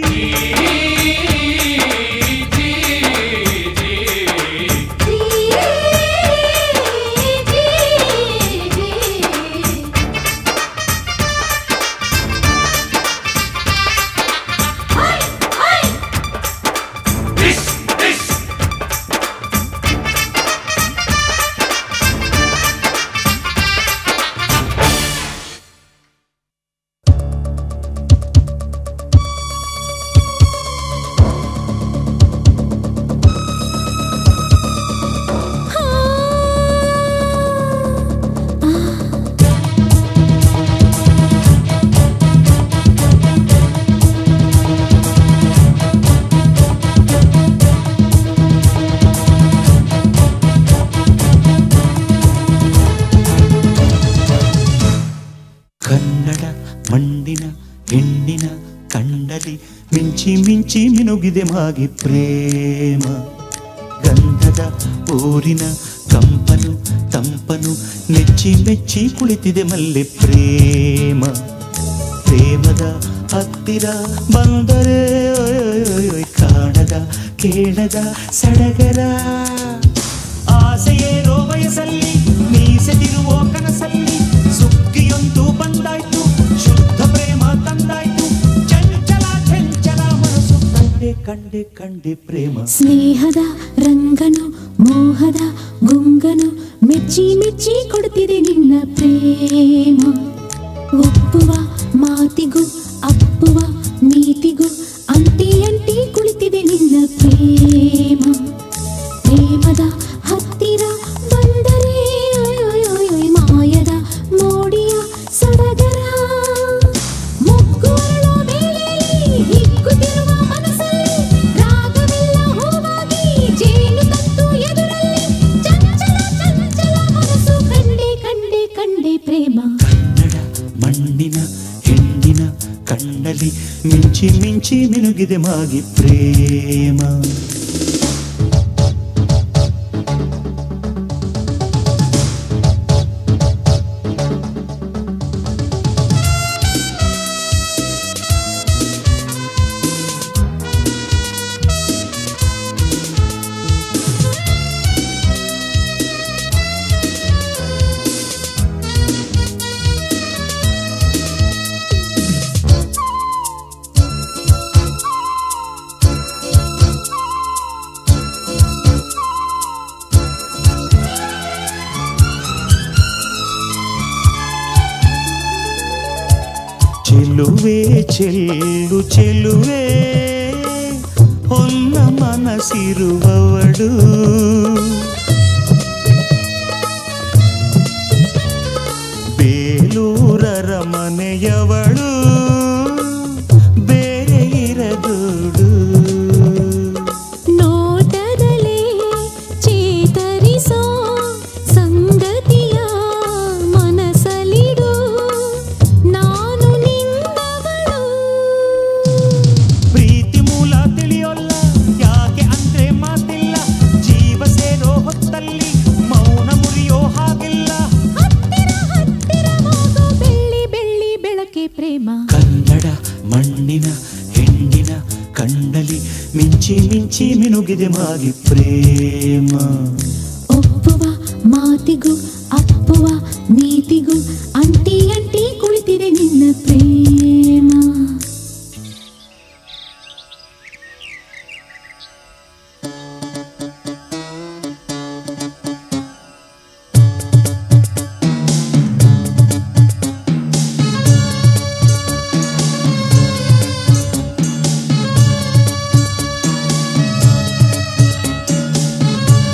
ಕನ್ನಡ ಮಣ್ಣಿನ ಹೆಣ್ಣಿನ ಕಂಡಲಿ ಮಿಂಚಿ ಮಿಂಚಿ ಮಿನುಗಿದೆ ಮಾಗಿ ಪ್ರೇಮ ಗಂಧದ ಊರಿನ ಕಂಪನು ತಂಪನು ನೆಚ್ಚಿ ಮೆಚ್ಚಿ ಕುಳಿತಿದೆ ಮಲ್ಲೆ ಪ್ರೇಮ ಪ್ರೇಮದ ಹತ್ತಿರ ಬಂದರೆ ಒಯ್ ಒಯ್ ಒಯ್ ಒಯ್ ಕಾಣದ ಕೇಳದ ಸಡಗರ ಆಸೆಯೇರೋ ವಯಸ್ಸಲ್ಲಿ ಮೀಸೆದಿರುವ ಕನಸಲ್ಲಿ ಸುಗ್ಗಿಯೊಂದು ಬಂದಾಯ್ತು ಶುದ್ಧ ಪ್ರೇಮ ತಂದಾಯ್ತು ಚಂಚಲ ಚಂಚಲ ಮನಸ್ಸು ಕಂಡೆ ಕಂಡೆ ಕಂಡೆ ಪ್ರೇಮ ಸ್ನೇಹದ ರಂಗನು ಮೋಹದ ಗುಂಗನು ಮೆಚ್ಚಿ ಮೆಚ್ಚಿ ಕೊಡುತ್ತಿದೆ ನಿನ್ನ ಪ್ರೇಮ ಒಪ್ಪುವ ಮಾತಿಗೂ ಅಪ್ಪುವ ನೀತಿಗೂ ಅಂಟಿ ಅಂಟಿ ಕುಳಿತಿದೆ ನಿನ್ನ ಪ್ರೇಮ ಪ್ರೇಮದ ಹತ್ತಿರ ಬಂದರೆ ಒಯ್ ಒಯ್ ಒಯ್ ಒಯ್ ಮಾಯದ ಮೋಡಿಯ ಸಡಗರ ಮುಗ್ಗುವರಳು ಮೇಲೆಯಲ್ಲಿ ಹಿಗ್ಗುತ್ತಿರುವ ಮನಸ್ಸಲ್ಲಿ ರಾಗವೆಲ್ಲ ಹೂವಾಗಿ ಜೇನು ತತ್ತು ಎದುರಲ್ಲಿ ಚಂಚಲ ಚಂಚಲ ಮನಸ್ಸು ಕಂಡೆ ಕಂಡೆ ಕಂಡೆ ಪ್ರೇಮ ಮಣ್ಣಿನ ಹೆಣ್ಣಿನ ಕಣ್ಣಲ್ಲಿ ಮಿಂಚಿ ಮಿಂಚಿ ಮಿನುಗಿದೆ ಮಾಗಿ ಪ್ರೇಮ ಚೆಲುವೆ ಚೆಲ್ಲು ಚೆಲುವೆ ಹೊನ್ನ ಮನಸ್ಸಿರುವವಳು ಬೇಲೂರರ ಮನೆಯವಳು ಬೇರೆ ಇರದೋಡು ನೋಟದಲೇ ಚೇತರಿಸೋ ಸಂಗತಿಯ ಮನಸಲಿಡು ನಾನು ನಿನ್ನವಳು ಪ್ರೀತಿ ಮೂಲ ತಿಳಿಯೋಲ್ಲ ಯಾಕೆ ಅಂದ್ರೆ ಮಾತಿಲ್ಲ ಜೀವ ಸೇರೋ ಹೊತ್ತಲ್ಲಿ ಮೌನ ಮುರಿಯೋ ಹಾಗಿಲ್ಲ ಹತ್ತಿರ ಹತ್ತಿರ ಹೋಗೋ ಬೆಳ್ಳಿ ಬೆಳ್ಳಿ ಬೆಳಕೆ ಪ್ರೇಮ ಕನ್ನಡ ಮಣ್ಣಿನ ಹೆಣ್ಣಿನ ಕಣ್ಣಲ್ಲಿ ಮಿಂಚಿ ಮಿಂಚಿ ಮಿನುಗಿದೆ ಮಾಗಿ ಪ್ರೇಮ ಒಪ್ಪುವ ಮಾತಿಗೂ ಅಪ್ಪುವ ನೀತಿಗೂ ಅಂಟಿ ಅಂಟಿ ಕುಳಿತಿದೆ ನಿನ್ನ ಪ್ರೇಮ ಿ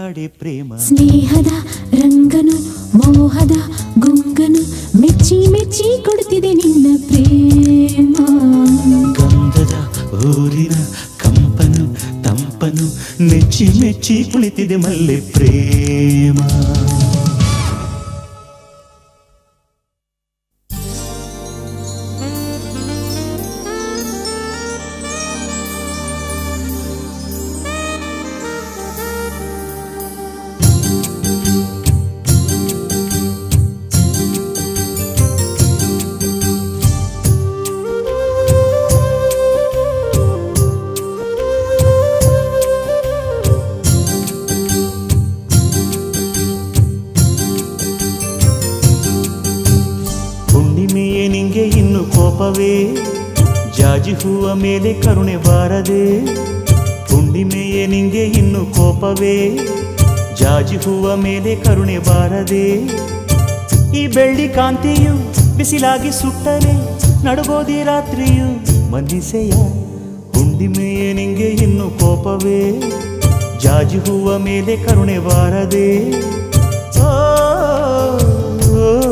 ಕಾಡೆ ಪ್ರೇಮ ಸ್ನೇಹದ ರಂಗನು ಮೋಹದ ಗುಂಗನು ಮೆಚ್ಚಿ ಮೆಚ್ಚಿ ಕೊಡ್ತಿದೆ ನಿನ್ನ ಪ್ರೇಮ ಗಂಧದ ಊರಿನ ಕಂಪನು ತಂಪನು ಮೆಚ್ಚಿ ಮೆಚ್ಚಿ ಕುಳಿತಿದೆ ಮಲ್ಲೆ ಪ್ರೇಮ ಹುಣ್ಣಿಮೆಯೇ ನಿಂಗೆ ಇನ್ನು ಕೋಪವೇ ಜಾಜಿ ಹೂವ ಮೇಲೆ ಕರುಣೆ ಬಾರದೆ ಹುಣ್ಣಿಮೆಯೇ ನಿಂಗೆ ಇನ್ನು ಕೋಪವೇ ಜಾಜಿ ಹೂವ ಮೇಲೆ ಕರುಣೆ ಬಾರದೆ ಈ ಬೆಳ್ಳಿ ಕಾಂತಿಯು ಬಿಸಿಲಾಗಿ ಸುಟ್ಟರೆ ನಡುಗೋದಿ ರಾತ್ರಿಯು ಮನ್ನಿಸೆಯ ಹುಣ್ಣಿಮೆಯೇ ನಿಂಗೆ ಇನ್ನು ಕೋಪವೇ ಜಾಜಿ ಹೂವ ಮೇಲೆ ಕರುಣೆ ಬಾರದೆ ಓ, ಓ, ಓ.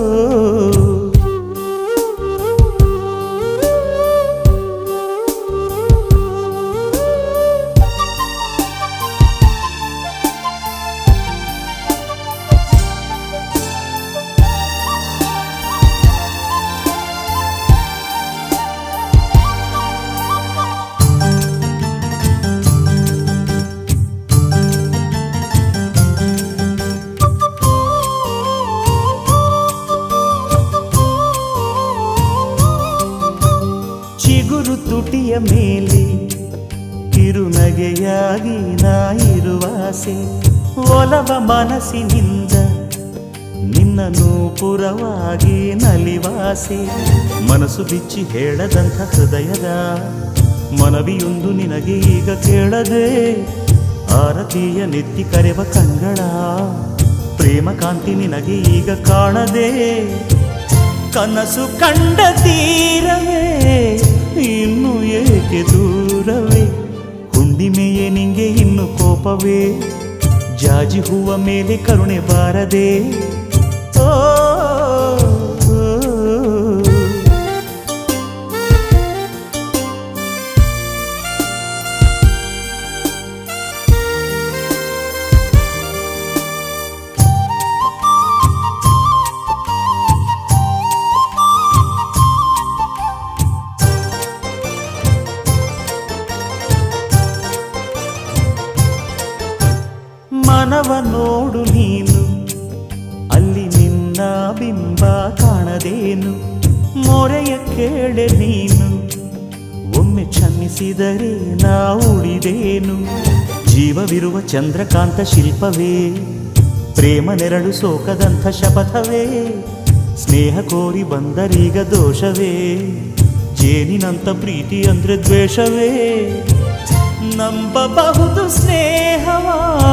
ಚಿಗುರು ತುಟಿಯ ಮೇಲೆ ಕಿರುನಗೆಯಾಗಿ ನಾ ಇರುವಾಸೆ ಒಲವ ಮನಸ್ಸಿನಿಂದ ನಿನ್ನ ನೂಪುರವಾಗಿ ನಲಿವಾಸೆ ಮನಸ್ಸು ಬಿಚ್ಚಿ ಹೇಳದಂಥ ಹೃದಯದ ಮನವಿಯೊಂದು ನಿನಗೆ ಈಗ ಕೇಳದೆ ಆರತಿಯ ನೆತ್ತಿ ಕರೆವ ಕಂಗಳ ಪ್ರೇಮ ಕಾಂತಿ ನಿನಗೆ ಈಗ ಕಾಣದೆ ಕನಸು ಕಂಡ ತೀರವೇ ಇನ್ನು ಏಕೆ ದೂರವೇ ಹುಣ್ಣಿಮೆಯೇ ನಿಂಗೆ ಇನ್ನು ಕೋಪವೇ ಜಾಜಿ ಹೂವ ಮೇಲೆ ಕರುಣೆ ಬಾರದೆ ಓ, ಓ, ಓ. ಮನವ ನೋಡು ನೀನು ಅಲ್ಲಿ ನಿನ್ನ ಬಿಂಬ ಕಾಣದೇನು ಮೊರೆಯ ಕೇಳೆ ನೀನು ಒಮ್ಮೆ ಕ್ಷಮಿಸಿದರೆ ನಾ ಉಳಿದೇನು ಜೀವವಿರುವ ಚಂದ್ರಕಾಂತ ಶಿಲ್ಪವೇ ಪ್ರೇಮ ನೆರಳು ಸೋಕದಂಥ ಶಪಥವೇ ಸ್ನೇಹ ಕೋರಿ ಬಂದರೀಗ ದೋಷವೇ ಜೇನಿನಂತ ಪ್ರೀತಿ ಅಂದ್ರೆ ದ್ವೇಷವೇ ನಂಬಬಹುದು ಸ್ನೇಹವ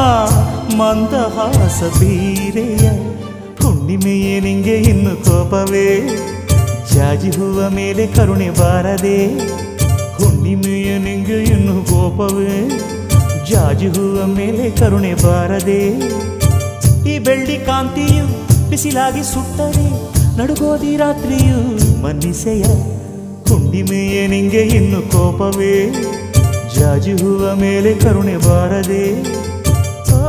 ಮಂದಹಾಸ ಬೀರೆಯ ಹುಣ್ಣಿಮೆಯೇ ನಿಂಗೆ ಇನ್ನು ಕೋಪವೇ ಜಾಜಿ ಹೂವ ಮೇಲೆ ಕರುಣೆ ಬಾರದೆ ಹುಣ್ಣಿಮೆಯೇ ನಿಂಗೆ ಇನ್ನು ಕೋಪವೇ ಜಾಜಿ ಹೂವ ಮೇಲೆ ಕರುಣೆ ಬಾರದೆ ಈ ಬೆಳ್ಳಿ ಕಾಂತಿಯು ಬಿಸಿಲಾಗಿ ಸುಟ್ಟರೆ ನಡುಗೋದಿ ರಾತ್ರಿಯು ಮನ್ನಿಸೆಯ ಹುಣ್ಣಿಮೆಯೇ ನಿಂಗೆ ಇನ್ನು ಕೋಪವೇ ಜಾಜಿ ಹೂವ ಮೇಲೆ ಕರುಣೆ ಬಾರದೆ ಓ,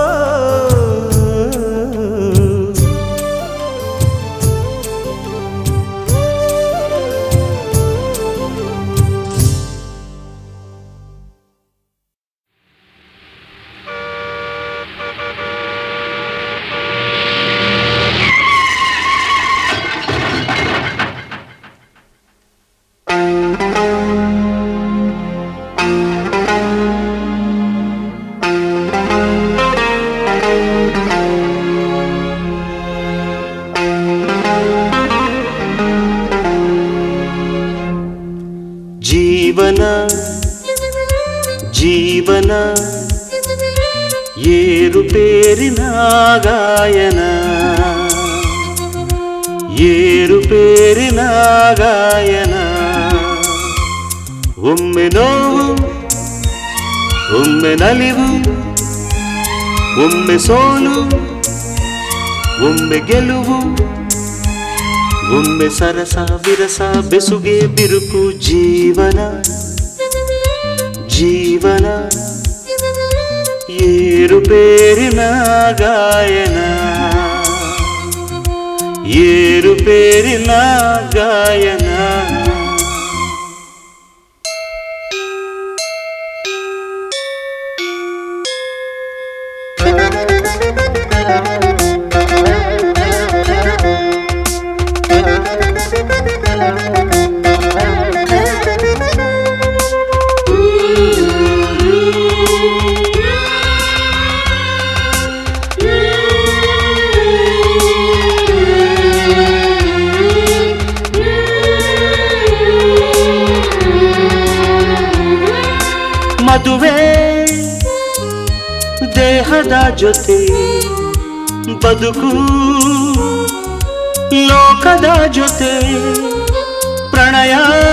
ಜೀವನ ಜೀವನ ಏರುಪೇರಿನ ಗಾಯನ ಏರುಪೇರಿನ ಗಾಯನ ಒಮ್ಮೆ ನೋವು ಒಮ್ಮೆ ನಲಿವು ಒಮ್ಮೆ ಸೋಲು ಒಮ್ಮೆ ಗೆಲುವು ಒಮ್ಮೆ ಸರಸ ವಿರಸ ಬೆಸುಗೆ ಬಿರುಕು ಜೀವನ ಜೀವನ ಏರುಪೇರಿನ ಗಾಯನ ಏರುಪೇರಿನ ಗಾಯನ ಮದುವೆ ದೇಹದ ಜೊತೆ ಬದುಕು ಲೋಕದ ಜೊತೆ ಪ್ರಣಯ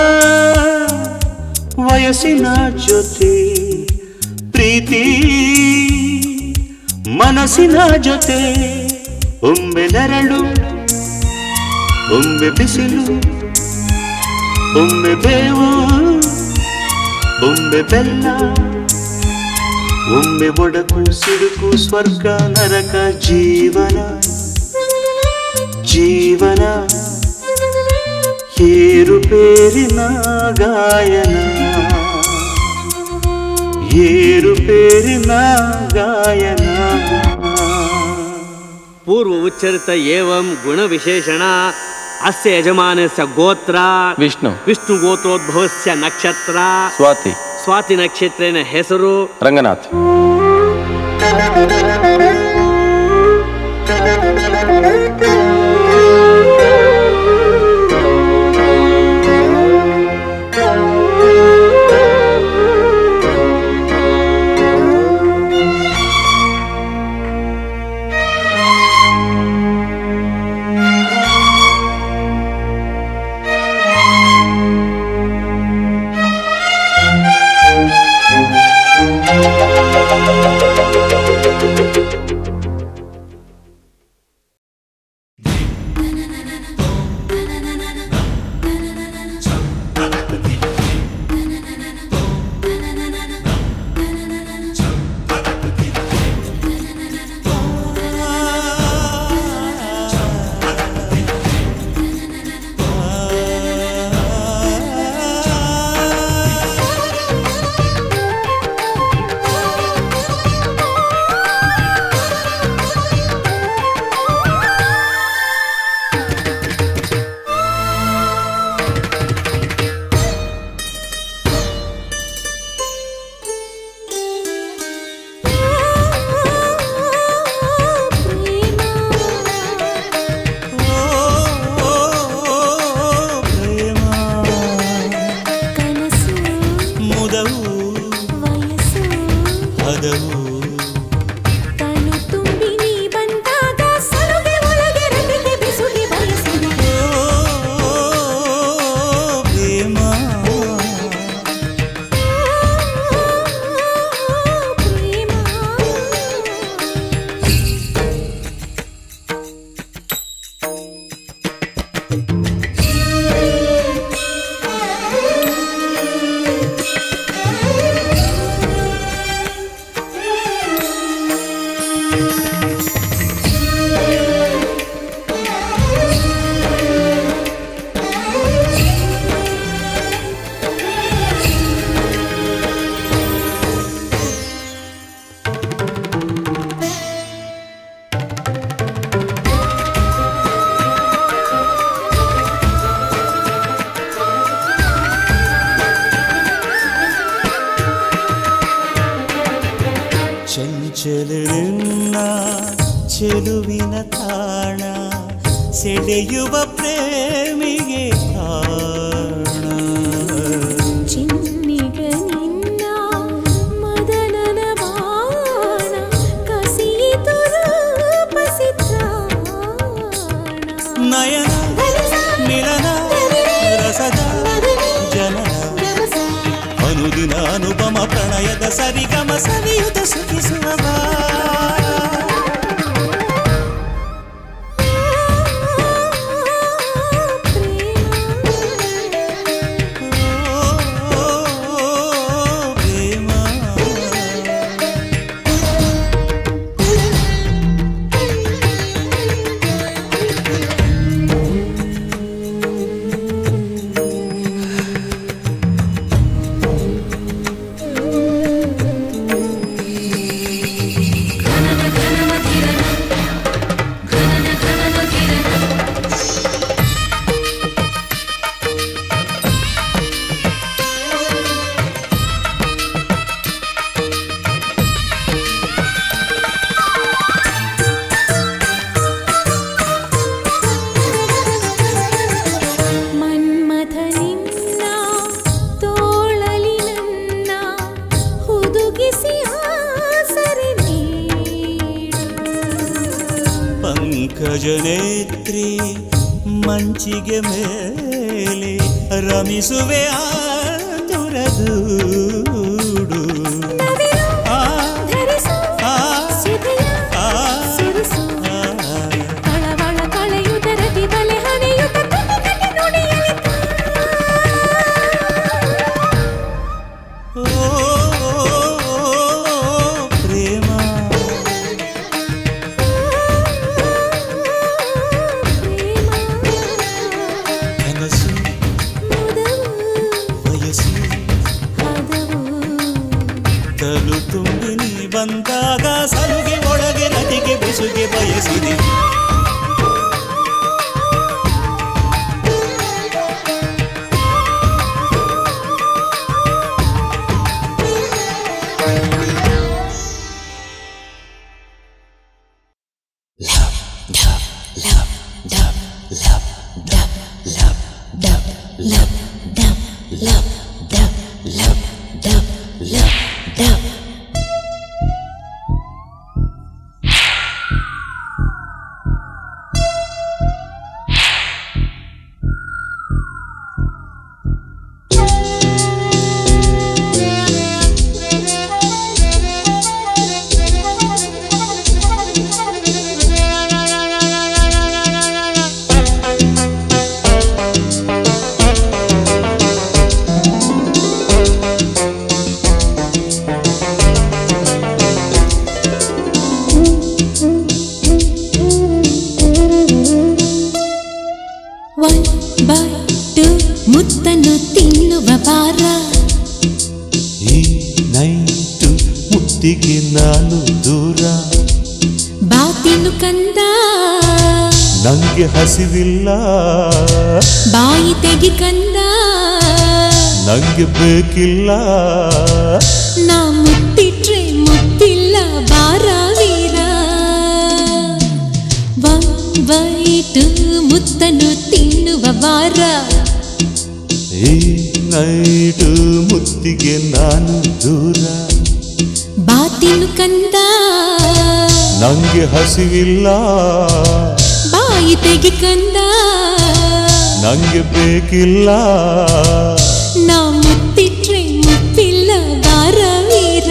ವಯಸ್ಸಿನ ಜೊತೆ ಪ್ರೀತಿ ಮನಸ್ಸಿನ ಜೊತೆ ಒಮ್ಮೆ ನೆರಳು ಒಮ್ಮೆ ಬಿಸಿಲು ಒಮ್ಮೆ ಬೇವು ಒಮ್ಮೆ ಬೆಲ್ಲ ಒಮ್ಮೆ ಒಡಕು ಸಿಡುಕು ಸ್ವರ್ಗ ನರಕ ಜೀವನ ಜೀವನ ಏರುಪೇರಿನ ಗಾಯನ ಏರುಪೇರಿನ ಗಾಯನ पूर्व उच्चरित एवं गुण विशेषण अस्य यजमानस्य गोत्र ವಿಷ್ಣು विष्णु गोत्रोद्भवस्य नक्षत्र ಸ್ವಾತಿ ಸ್ವಾತಿ ನಕ್ಷತ್ರೇನ ಹೆಸರು ರಂಗನಾಥ್ ಮುದವು ಹದವು ಕಣ್ಣು ತುಂಬಿ ನೀ ಬಂದಾಗ ಸಲುಗೆ ಒಳಗೆ ರವಿಗೆ ಬಿಸುಗೆ ಬಯಸಿದೆ ಪ್ರೇಮ ಚಂಚಲರನ್ನ ಚೆಲುವಿನ ತಾಣ ಸೆಳೆಯುವ ಪ್ರೇಮಿಗೆ ಕಾಣ ಚಿನ್ನಿಗ ನಿನ್ನ ಮದನನ ಬಾಣ ಕಸಿಯಿತು ರೂಪಸಿದ್ರಾಣ ನಯನ ಮಿಲನ ರಸದ ಜನನ ಅನುದಿನ ಅನುಪಮ ಪ್ರಣಯದ ಸರಿಗಮ ಸವಿಯುತ ಸುಖಿಸುವ ಬಾ ಪಂಕಜನೇತ್ರಿ ಮಂಚಿಗೆ ಮೇಲೆ ರಮಿಸುವೆ ಆತುರದೂಡು ಆ, ಆ, ಆ, ಕಳವಳ ಕಳೆಯುವುದರದಿ ಬಲೆ ಹಣೆಯುತ್ತ ತುಟಿನಲ್ಲಿ ನುಡಿಯಲಿ ಓ, ಓ, ಪ್ರೇಮ ಕನಸು ವಯಸ್ಸು ತಲು ತುಂಬಿ ನೀ ಬಂದಾಗ ಸಲುಗೆ ಒಳಗೆ ನದಿಗೆ ಬೆಸುಗೆ ಬಯಸಿದೆ ಒನ್ ಬೈ ಟು ಮುತ್ತನ್ನು ತಿನ್ನುವ ಬಾರ ಈ ನೈಟು ಮುತ್ತಿಗೆ ನಾನು ದೂರ ಬಾತಿನು ಕಂದ ನಂಗೆ ಹಸಿವಿಲ್ಲ ಬಾಯಿ ತೆಗಿ ಕಂದ ನಂಗೆ ಬೇಕಿಲ್ಲ ನಾ ಮುತ್ತಿಟ್ರೆ ಮುತ್ತಿಲ್ಲ ಬಾರ ವೀರ ಒನ್ ಬೈ ಟು ಮುತ್ತನ್ನು ತಿನ್ನುವ ಬಾರ ಈ ನೈಟು ಮುತ್ತಿಗೆ ನಾನು ದೂರ ಬಾತಿನು ಕಂದ ನಂಗೆ ಹಸಿವಿಲ್ಲ ಬಾಯಿ ತೆಗಿ ಕಂದ ನಂಗೆ ಬೇಕಿಲ್ಲ ನಾ ಮುತ್ತಿಟ್ರೆ ಮುತ್ತಿಲ್ಲ ಬಾರ ವೀರ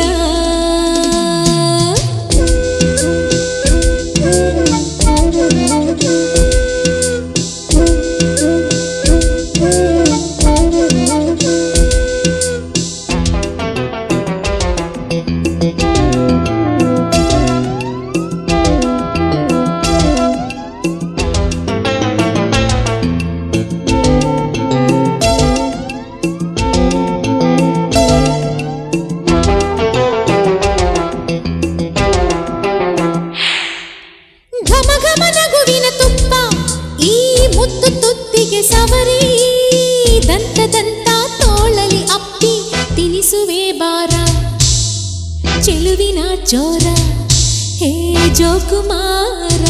ಘಮ ಘಮ ನಗುವಿನ ತುಪ್ಪ ಈ ಮುತ್ತು ತುತ್ತಿಗೆ ಸವರಿ ದಂತ ದಂತ ತೋಳಲಿ ಅಪ್ಪಿ ತಿನಿಸುವೆ ಬಾರ ಚೆಲುವಿನ ಚೋರ ಹೇ ಜೋಕುಮಾರ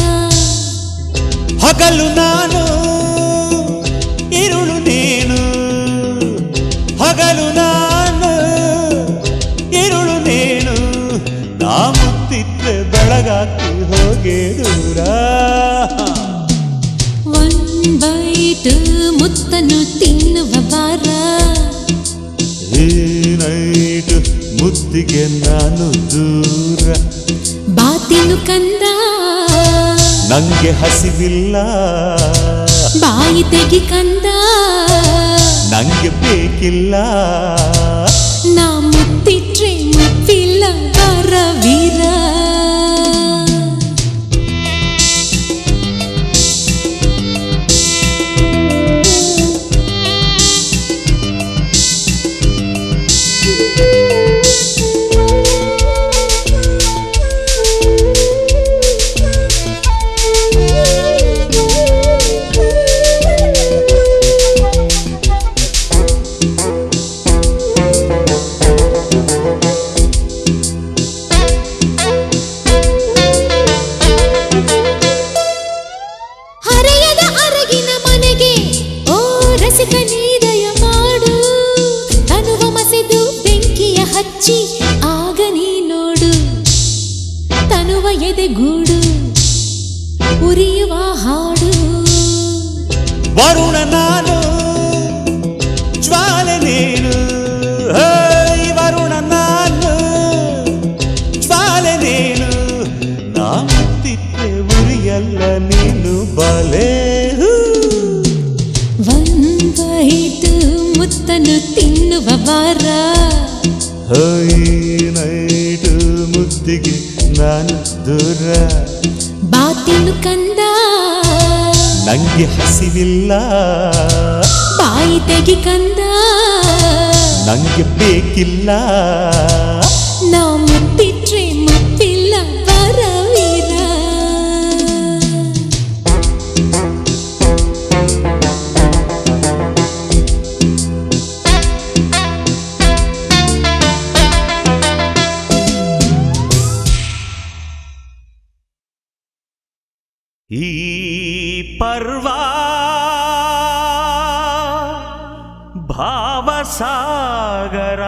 ಹಗಲು ನಾನು ಇರುಳು ನೀನು ಹಗಲು ನಾನು ಇರುಳು ನೀನು ನಾ ಮುತ್ತಿದ್ರೆ ಬೆಳಗಾಕಿ ಹೋಗೆ ದೂರ ಒನ್ ಬೈ ಟು ಮುತ್ತನ್ನು ತಿನ್ನುವ ಬಾರ ಈ ನೈಟ್ ಮುತ್ತಿಗೆ ನಾನು ದೂರ ಬಾತಿನು ಕಂದ ನಂಗೆ ಹಸಿವಿಲ್ಲ ಬಾಯಿ ತೆಗಿ ಕಂದ ನಂಗೆ ಬೇಕಿಲ್ಲ ನಾ ಮುತ್ತಿಟ್ರೆ ಮುತ್ತಿಲ್ಲ ಬಾರ ವೀರ ಆ ಉರಿಯುವ ಹಾಡು ವರುಣ ನಾನು ಜ್ವಾಲೆ ನೀನು ಹೇ ವರುಣ ನಾನು ಜ್ವಾಲೆ ನೀನು ನಾ ಮುತ್ತಿಟ್ಟೆ ಉರಿಯಲ್ಲ ನೀನು ಬಲೆ ಒಂದೈದು ಮುತ್ತನು ತಿನ್ನುವ ವಾರ ನೈಟು ಮುದ್ದಿಗೆ ನಾನು ದೂರ ಬಾತಿನು ಕಂದ ನಂಗೆ ಹಸಿವಿಲ್ಲ ಬಾಯಿ ತೆಗಿ ಕಂದ ನಂಗೆ ಬೇಕಿಲ್ಲ ನಾ ಮುತ್ತಿಟ್ರೆ ಮುತ್ತಿಲ್ಲ ಪರವೀರ ಈ ಪರ್ವ ಭಾವಸಾಗರ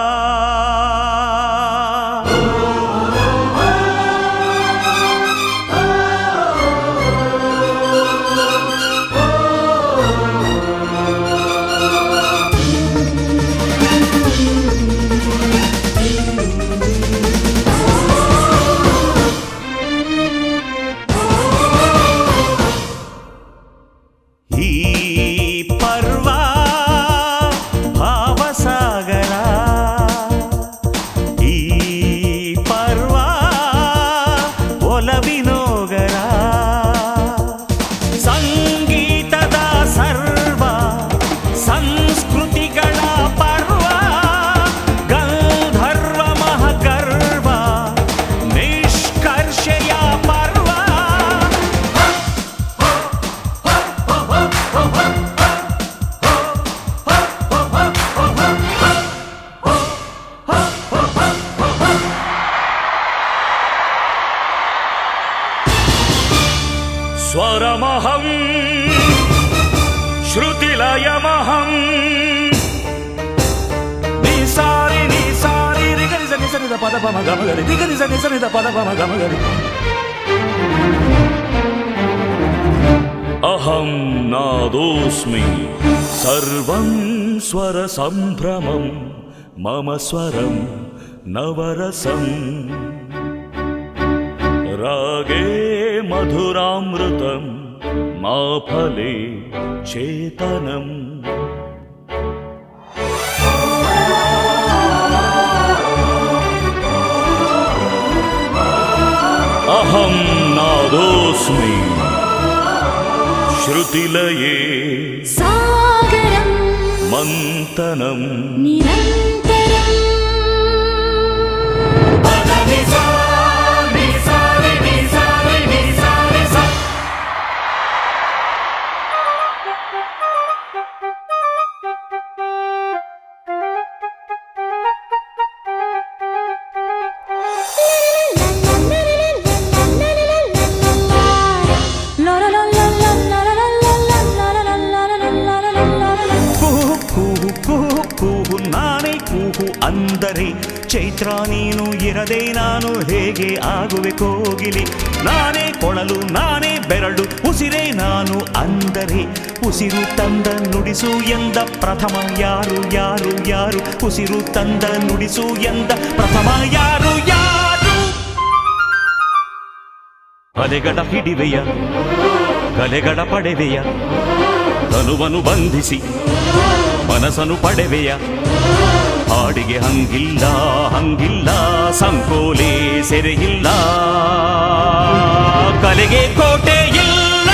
ಈ ಪರ್ವ ಭಾವಸಾಗರ ಈ ಪರ್ವ ಒಲವಿನೋಗರ ಸಂಗೀತದ ಸರ್ವ ಸಂಸ್ಕೃತಿಗಳ ಪರ್ವ ಗಂಧರ್ವ ಮಹಗರ್ವ ನಿಷ್ಕರ್ಷೆಯ ಪರ್ವ ಸ್ವರಮಹಂ ಶ್ರುತಿಲಯಮಹಂ ನಿಸಾರಿ ನಿಸಾರಿ ರಿಗರಿಸ ನಿಸನಿದ ಪದ ಪಮ ಗಮಗರಿ ರಿಗರಿಸ ನಿಸನಿದ ಪದ ಪಮ ಗಮಗರಿ ಅಹಂ ನಾದೋಸ್ಮಿ ಸರ್ವಂ ಸ್ವರ ಸಂಭ್ರಮಂ ಮಮ ಸ್ವರಂ ನವರಸಂ ರಾಗೇ ಮಧುರಾಮೃತಂ ಮಾ ಫಲೆ ಚೇತನಂ ಅಹಂ ನಾದೋಸ್ಮಿ ಶ್ರುತಿಲಯೇ ಸಾಗರಂ ಮಂಥನಂ ನಿರಂತರಂ ಕೂಹು ಕೂಹು ಕೂಹು ಕೂಹು ನಾನೇ ಕೂಹು ಅಂದರೆ ಚೈತ್ರ ನೀನು ಇರದೆ ನಾನು ಹೇಗೆ ಆಗುವೆ ಕೋಗಿಲಿ ನಾನೇ ಕೊಳಲು ನಾನೇ ಬೆರಳು ಉಸಿರೇ ನಾನು ಅಂದರೆ ಉಸಿರು ತಂದ ನುಡಿಸು ಎಂದ ಪ್ರಥಮ ಯಾರು ಯಾರು ಯಾರು ಉಸಿರು ತಂದ ನುಡಿಸು ಎಂದ ಪ್ರಥಮ ಯಾರು ಯಾರು ಅಲೆಗಡ ಹಿಡಿವೆಯ ಕಲೆಗಡ ಪಡೆವೆಯ ತನುವನು ಬಂಧಿಸಿ ಮನಸ್ಸನು ಪಡೆವೆಯ ಹಾಡಿಗೆ ಹಂಗಿಲ್ಲ ಹಂಗಿಲ್ಲ ಸಂಕೋಲೆ ಸೆರೆಯಿಲ್ಲ ಕಲೆಗೆ ಕೋಟೆ ಇಲ್ಲ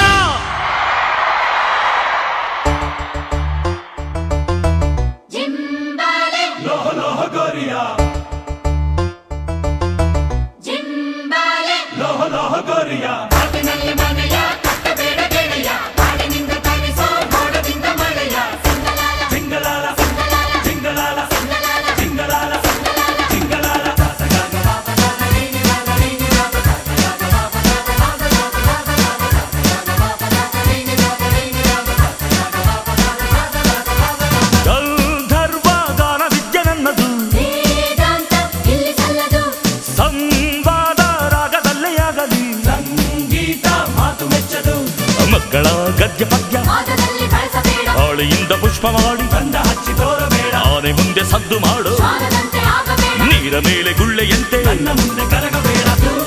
ಲೋಹ ಲೋಹ ಗೋರಿಯ ಲೋಹ ಲೋಹ ಗೋರಿಯ ಜಿಂಗಲಾಲ ಜಿಂಗಲಾಲ ಜಿಂಗಲಾಲ ಜಿಂಗಲಾಲ ಗಂಧರ್ವ ಗಾನ ವಿದ್ಯೆ ನನ್ನದು ಸಂವಾದ ರಾಗದಲ್ಲೇ ಆಗಲಿ ಮಕ್ಕಳ ಗದ್ಯ ಪದ್ಯ ಹಾಳೆಯಿಂದ ಪುಷ್ಪ ಮಾಡಿ ಗಂಧ ಹಚ್ಚಿ ತೋರಬೇಡ ಆನೆ ಮುಂದೆ ಸದ್ದು ಮಾಡು ನೀರ ಮೇಲೆ ಗುಳ್ಳೆಯಂತೆ ನನ್ನ ಮುಂದೆ ಕರಗಬೇಡ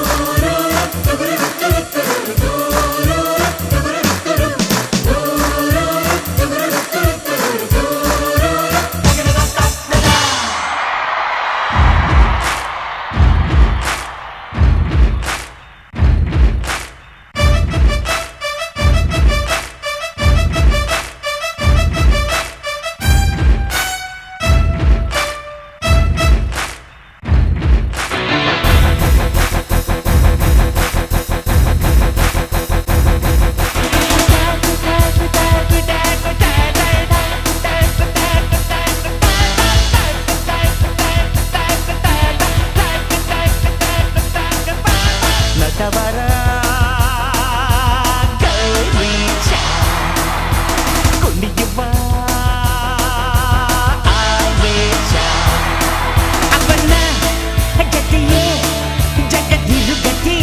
ನಟವರ ಗೌರೀಶ ಕುಣಿಯುವ ಆವೇಶ ಅವನ ಗತಿಯೇ ಜಗದಿರುಗತಿ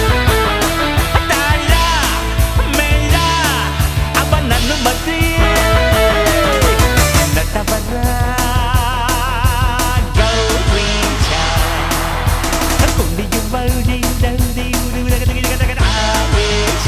ತಾಳ ಮೇಳ ಅವನನ್ನು ಮತಿ ನಟವರ ಗೌರೀಶ ಕುಣಿಯುವ ಉಡಿ ಆವೇಶ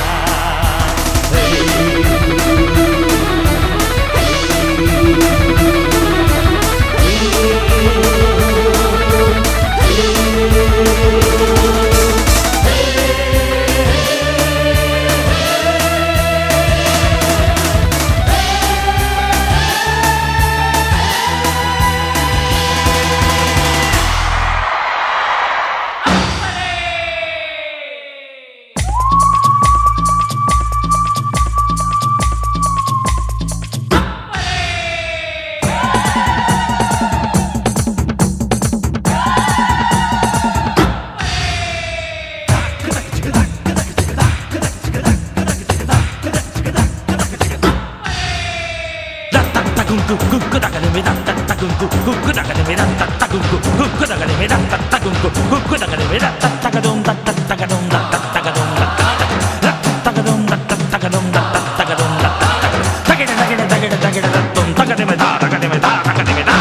ತಗುಂಕು ಕುಕ್ಕು ತಗದೆ ಮೇದ ತಗುಂಕು ಕುಕ್ಕು ತಗದೆ ಮೇದ ತಗುಂಕು ಕುಕ್ಕು ತಗದೆ ಮೇದ ತಗುಂಕು ಕುಕ್ಕು ತಗದೆ ಮೇದ ತಗದೋಂ ತತ್ತ ತಗದೋಂ ತತ್ತ ತಗದೋಂ ತಗದೋಂ ತತ್ತ ತಗದೋಂ ತತ್ತ ತಗದೋಂ ತಗಡ ತಗಡ ತಗಡ ತಗಡ ತತ್ತೋಂ ತಗದೆ ಮೇದ ತಗದೆ ಮೇದ ತಗದೆ ಮೇದ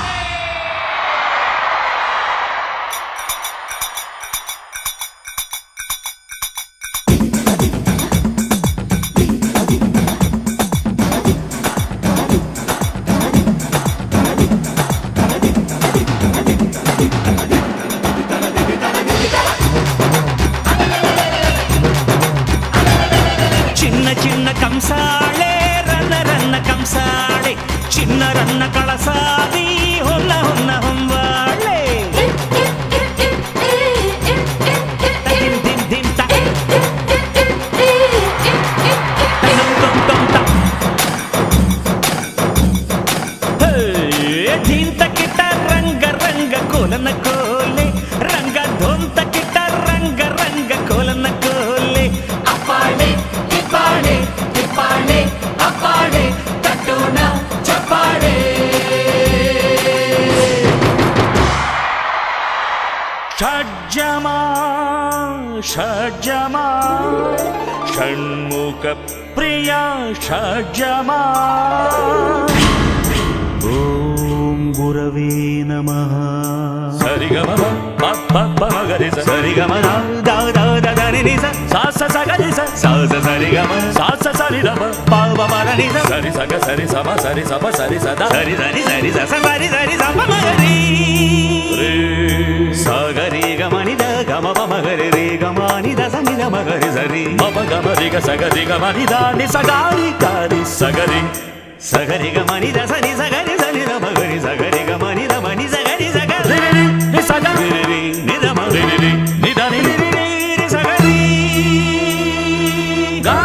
ಚಿನ್ನ ಚಿನ್ನ ಕಂಸಾಳೆ ರನ್ನ ರನ್ನ ಕಂಸಾಳೆ ಚಿನ್ನ ರನ್ನ ಕಳಸಾದಿ ಹೊನ್ನ ಹೊನ್ನ ಹೊಂಬಾಳೆ ದಿನ್ ದಿನ್ ದಿನ್ ತ. ಟಂ ಟಂ ಟಂ ಟ. ಹೇ, ಧೀಂತ ಕಿಟ್ಟ ರಂಗ ರಂಗ ಕೋಲನ ಕೋಲೆ ರಂಗ ಧೋಂತ ಕಿಟ್ಟ ರಂಗ ರಂಗ ಕೋಲನ ಕೋಲೆ ಅಪ್ಪಾಳೆ ಇಪ್ಪಾಳೆ ಇಪ್ಪಾಳೆ ಅಪ್ಪಾಳೆ ತಟ್ಟೋಣ ಚಪ್ಪಾಳೆ ಷಡ್ಜಮಾ ಷಡ್ಜಮಾ ಷಣ್ಮುಖ ಪ್ರಿಯ ಷಡ್ಜಮಾ ಓಂ ಗುರವೇ ನಮಃ ಸರಿಗಮ ಮಗರಿ ಸರಿಗಮ ದಾವ ದಾವ ದ ನಿ ನಿ ಸ ಸಾಸ ಸಗರಿ ಸ ಸಾಸ ಸರಿಗಮ ಸಾಸ ಸರಿ ದಮ ಪಾವ ಮರ ನಿ ಸ ಸರಿ ಸಗ ಸರಿ ಸಮ ಸರಿ ಸಮ ಸರಿ ಸದ ಸರಿ ಸರಿ ಸರಿ ಸ ಸ ಸರಿ ಸರಿ ಸಮ ಮಗರಿ ರೇ ಸಗರಿ ಗಮನಿ ದ ಗಮ ಪ ಮಗರಿ ರೇ ಗಮಾನಿ ದ ಸನಿ ದ ಮಗರಿ ಸರಿ ಮಮ ಗಮ ರಿ ಗ ಸಗರಿ ಗಮನಿ ದ ನಿ ಸಗಾರಿ ಕಾರಿ ಸಗರಿ ಸಗರಿ ಗಮನಿ ದ ಸನಿ ಸಗರಿ ಸನಿ ದ ಮಗರಿ ಸಗರಿ ಗಮನಿ ದ ಮನಿ ಸಗರಿ ಸಗರಿ ನಿ ಸಗರಿ ರಿ ನಿ ದ ಮ ರಿ ರಿ ನಿ ದ ನಿ ರಿ ರಿ ರಿ ಸಗರಿ ಗಾ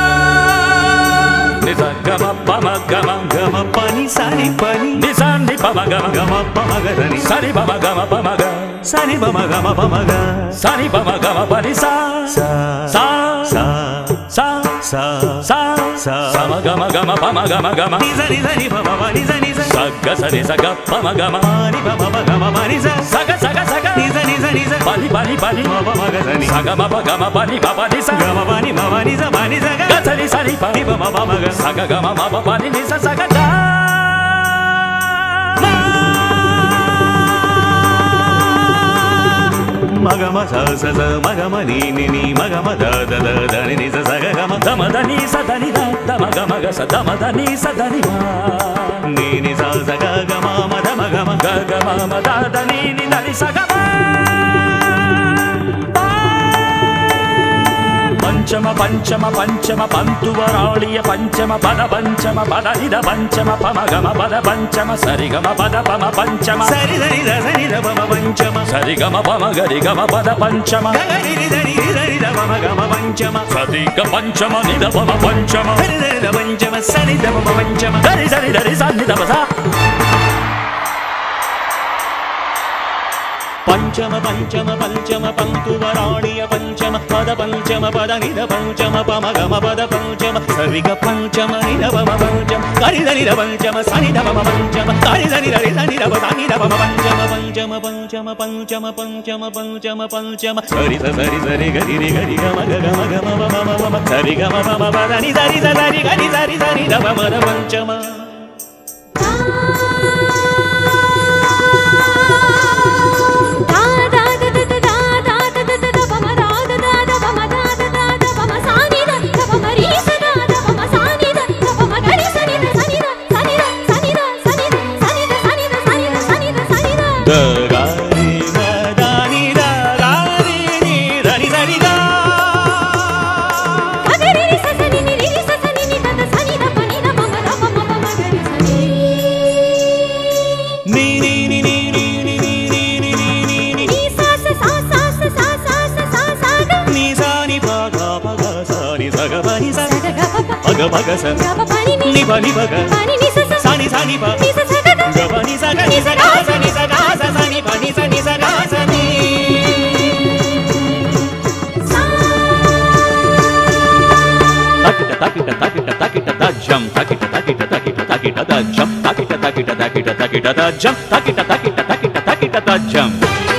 ನಿ ಸ ಗಮ ಪ ಮ ಗಮ ಗಮ ಪ ನಿ ಸ ನಿ ಪ ನಿ ನಿ ಸ ನಿ ಪ ಮ ಗಮ ಗಮ ಪ ಮ ಗ ಸ ನಿ ಸ ನಿ ಪ ಮ ಗಮ ಪ ಮ ಗ ಸ ನಿ ಪ ಮ ಗಮ ಪ ಮ ಗ ಸ ನಿ ಪ ಮ ಗಮ ಪ ನಿ ಸ ಸ ಸ ಸ ಸ ಸ ಸ ಸ ಸ ಮ ಗಮ ಗಮ ಪ ಮ ಗಮ ಗಮ ನಿ ಸ ನಿ ಸ ನಿ ಪ ಮ ಪ ನಿ ಸ ನಿ ಸ ಸ ಗ ಸ ನಿ ಸ ಗ ಪ ಮ ಗಮ ನಿ ಪ ಮ ಪ ಗಮ ಪ ನಿ ಸ ಸ ಗ ಸ ಗ ಸ ಗ ನಿ ಸ ನಿ ಸ ನಿ ಸ ಪ ನಿ ಪ ನಿ ಪ ನಿ ಮ ಪ ಮ ಗ ಸ ನಿ ಸ ಗ ಮ ಪ ಗಮ ಪ ನಿ ಪ ಪ ನಿ ಸ ಗ ಮ ಪ ನಿ ಮ ಪ ನಿ ಸ ಪ ನಿ ಸ ಗ ಗ ಸ ನಿ ನಿ ಸ ನಿ ಪ ನಿ ಪ ಮ ಪ ಮ ಗ ಸ ಗ ಗ ಮ ಮ ಪ ಪ ನಿ ನಿ ಸ ಸ ಗ ಗ ಮಗ ಮ ಸ ಸ ಸ ಮಗ ಮ ನೀ ನಿ ನಿ ಮಗ ಮ ದ ದ ದ ದ ನಿ ನಿ ಸ ಸ ಗ ಗ ಮ ದ ಮ ದ ನಿ ಸ ದ ನಿ ದ ದ ಮ ಗ ಮ ಗ ಸ ದ ಮ ದ ನಿ ಸ ದ ನಿ ಮ ನಿ ನಿ ಸ ಸ ಗ ಗ ಮ ಮ ದ ಮ ಗ ಮ ಗ ಗ ಮ ಮ ದ ದ ನಿ ನಿ ದ ನಿ ಸ ಗ ಮ ಪಂಚಮ ಪಂಚಮ ಪಂಚಮ ಪಂತುವರಾಳಿಯ ಪಂಚಮ ಪದ ಪಂಚಮ ಪದ ನಿದ ಪಂಚಮ ಪಮ ಗಮ ಪದ ಪಂಚಮ ಸರಿ ಗಮ ಪದ ಪಮ ಪಂಚಮ ಸರಿ ಧರಿ ದ ಸರಿ ದ ಪಮ ಪಂಚಮ ಸರಿ ಗಮ ಪಮ ಗರಿ ಗಮ ಪದ ಪಂಚಮ ಗರಿ ರಿ ಧರಿ ರಿ ಧರಿ ದ ಪಮ ಗಮ ಪಂಚಮ ಸರಿ ಗ ಪಂಚಮ ನಿದ ಪಮ ಪಂಚಮ ಸರಿ ಧರಿ ದ ಪಂಚಮ ಸರಿ ದ ಪಮ ಪಂಚಮ ಗರಿ ಸರಿ ಧರಿ ಸನ್ನಿ ದ ಪಸ ಪಂಚಮ ಪಂಚಮ ಪಂಚಮ ಪಂತುವರಾಣಿಯ ಪಂಚಮ ಪದ ಪಂಚಮ ಪದ ನಿದ ಪಂಚಮ ಪಮ ಗಮ ಪದ ಪಂಚಮ ಸರಿಗ ಪಂಚಮ ನಿದ ಪಮ ಪಂಚಮ ಕರಿದ ನಿದ ಪಂಚಮ ಸನಿದ ಪಮ ಪಂಚಮ ಕರಿದ ನಿದ ರಿದ ನಿದ ಪದ ನಿದ ಪಮ ಪಂಚಮ ಪಂಚಮ ಪಂಚಮ ಪಂಚಮ ಪಂಚಮ ಪಂಚಮ ಪಂಚಮ ಸರಿ ಸ ಸರಿ ಸರಿ ಗರಿ ರಿ ಗರಿ ಗಮ ಗ ಗಮ ಗಮ ಪಮ ಪಮ ಪಮ ಸರಿ ಗಮ ಪಮ ಪದ ನಿ ಸರಿ ಸ ಸರಿ ಗರಿ ಸರಿ ಸರಿ ದ ಪಮ ದ ಪಂಚಮ ದ ಗ ರಿ ಗ ದ ನಿ ದ ಗ ರಿ ನಿ ದ ನಿ ದ ನಿ ಗ ನಿ ನಿ ನಿ ನಿ ನಿ ನಿ ನಿ ನಿ ನಿ ನಿ ನಿ ನಿ ನಿ ಸಾ ನಿ ಪ ಗ ಪ ಗ ಸ ನಿ ಸ ಗ ಪ ನಿ ಸ ಪ ಗ ಪ ಗ ಸ ನಿ ಪ ನಿ ಪ ಗ ಸ ನಿ ಸ ನಿ ಪ ಗ ಪ ನಿ ಸ ಗ ನಿ ಸ ಗ ಸ ನಿ ಸ ಗ ಸ ಸ ನಿ ಪ ನಿ ಸ ನಿ ಸ ಗ ಸ ನಿ taquita taquita taquita taquita da jam taquita taquita taquita taquita da jam taquita taquita taquita taquita da jam taquita taquita taquita taquita da jam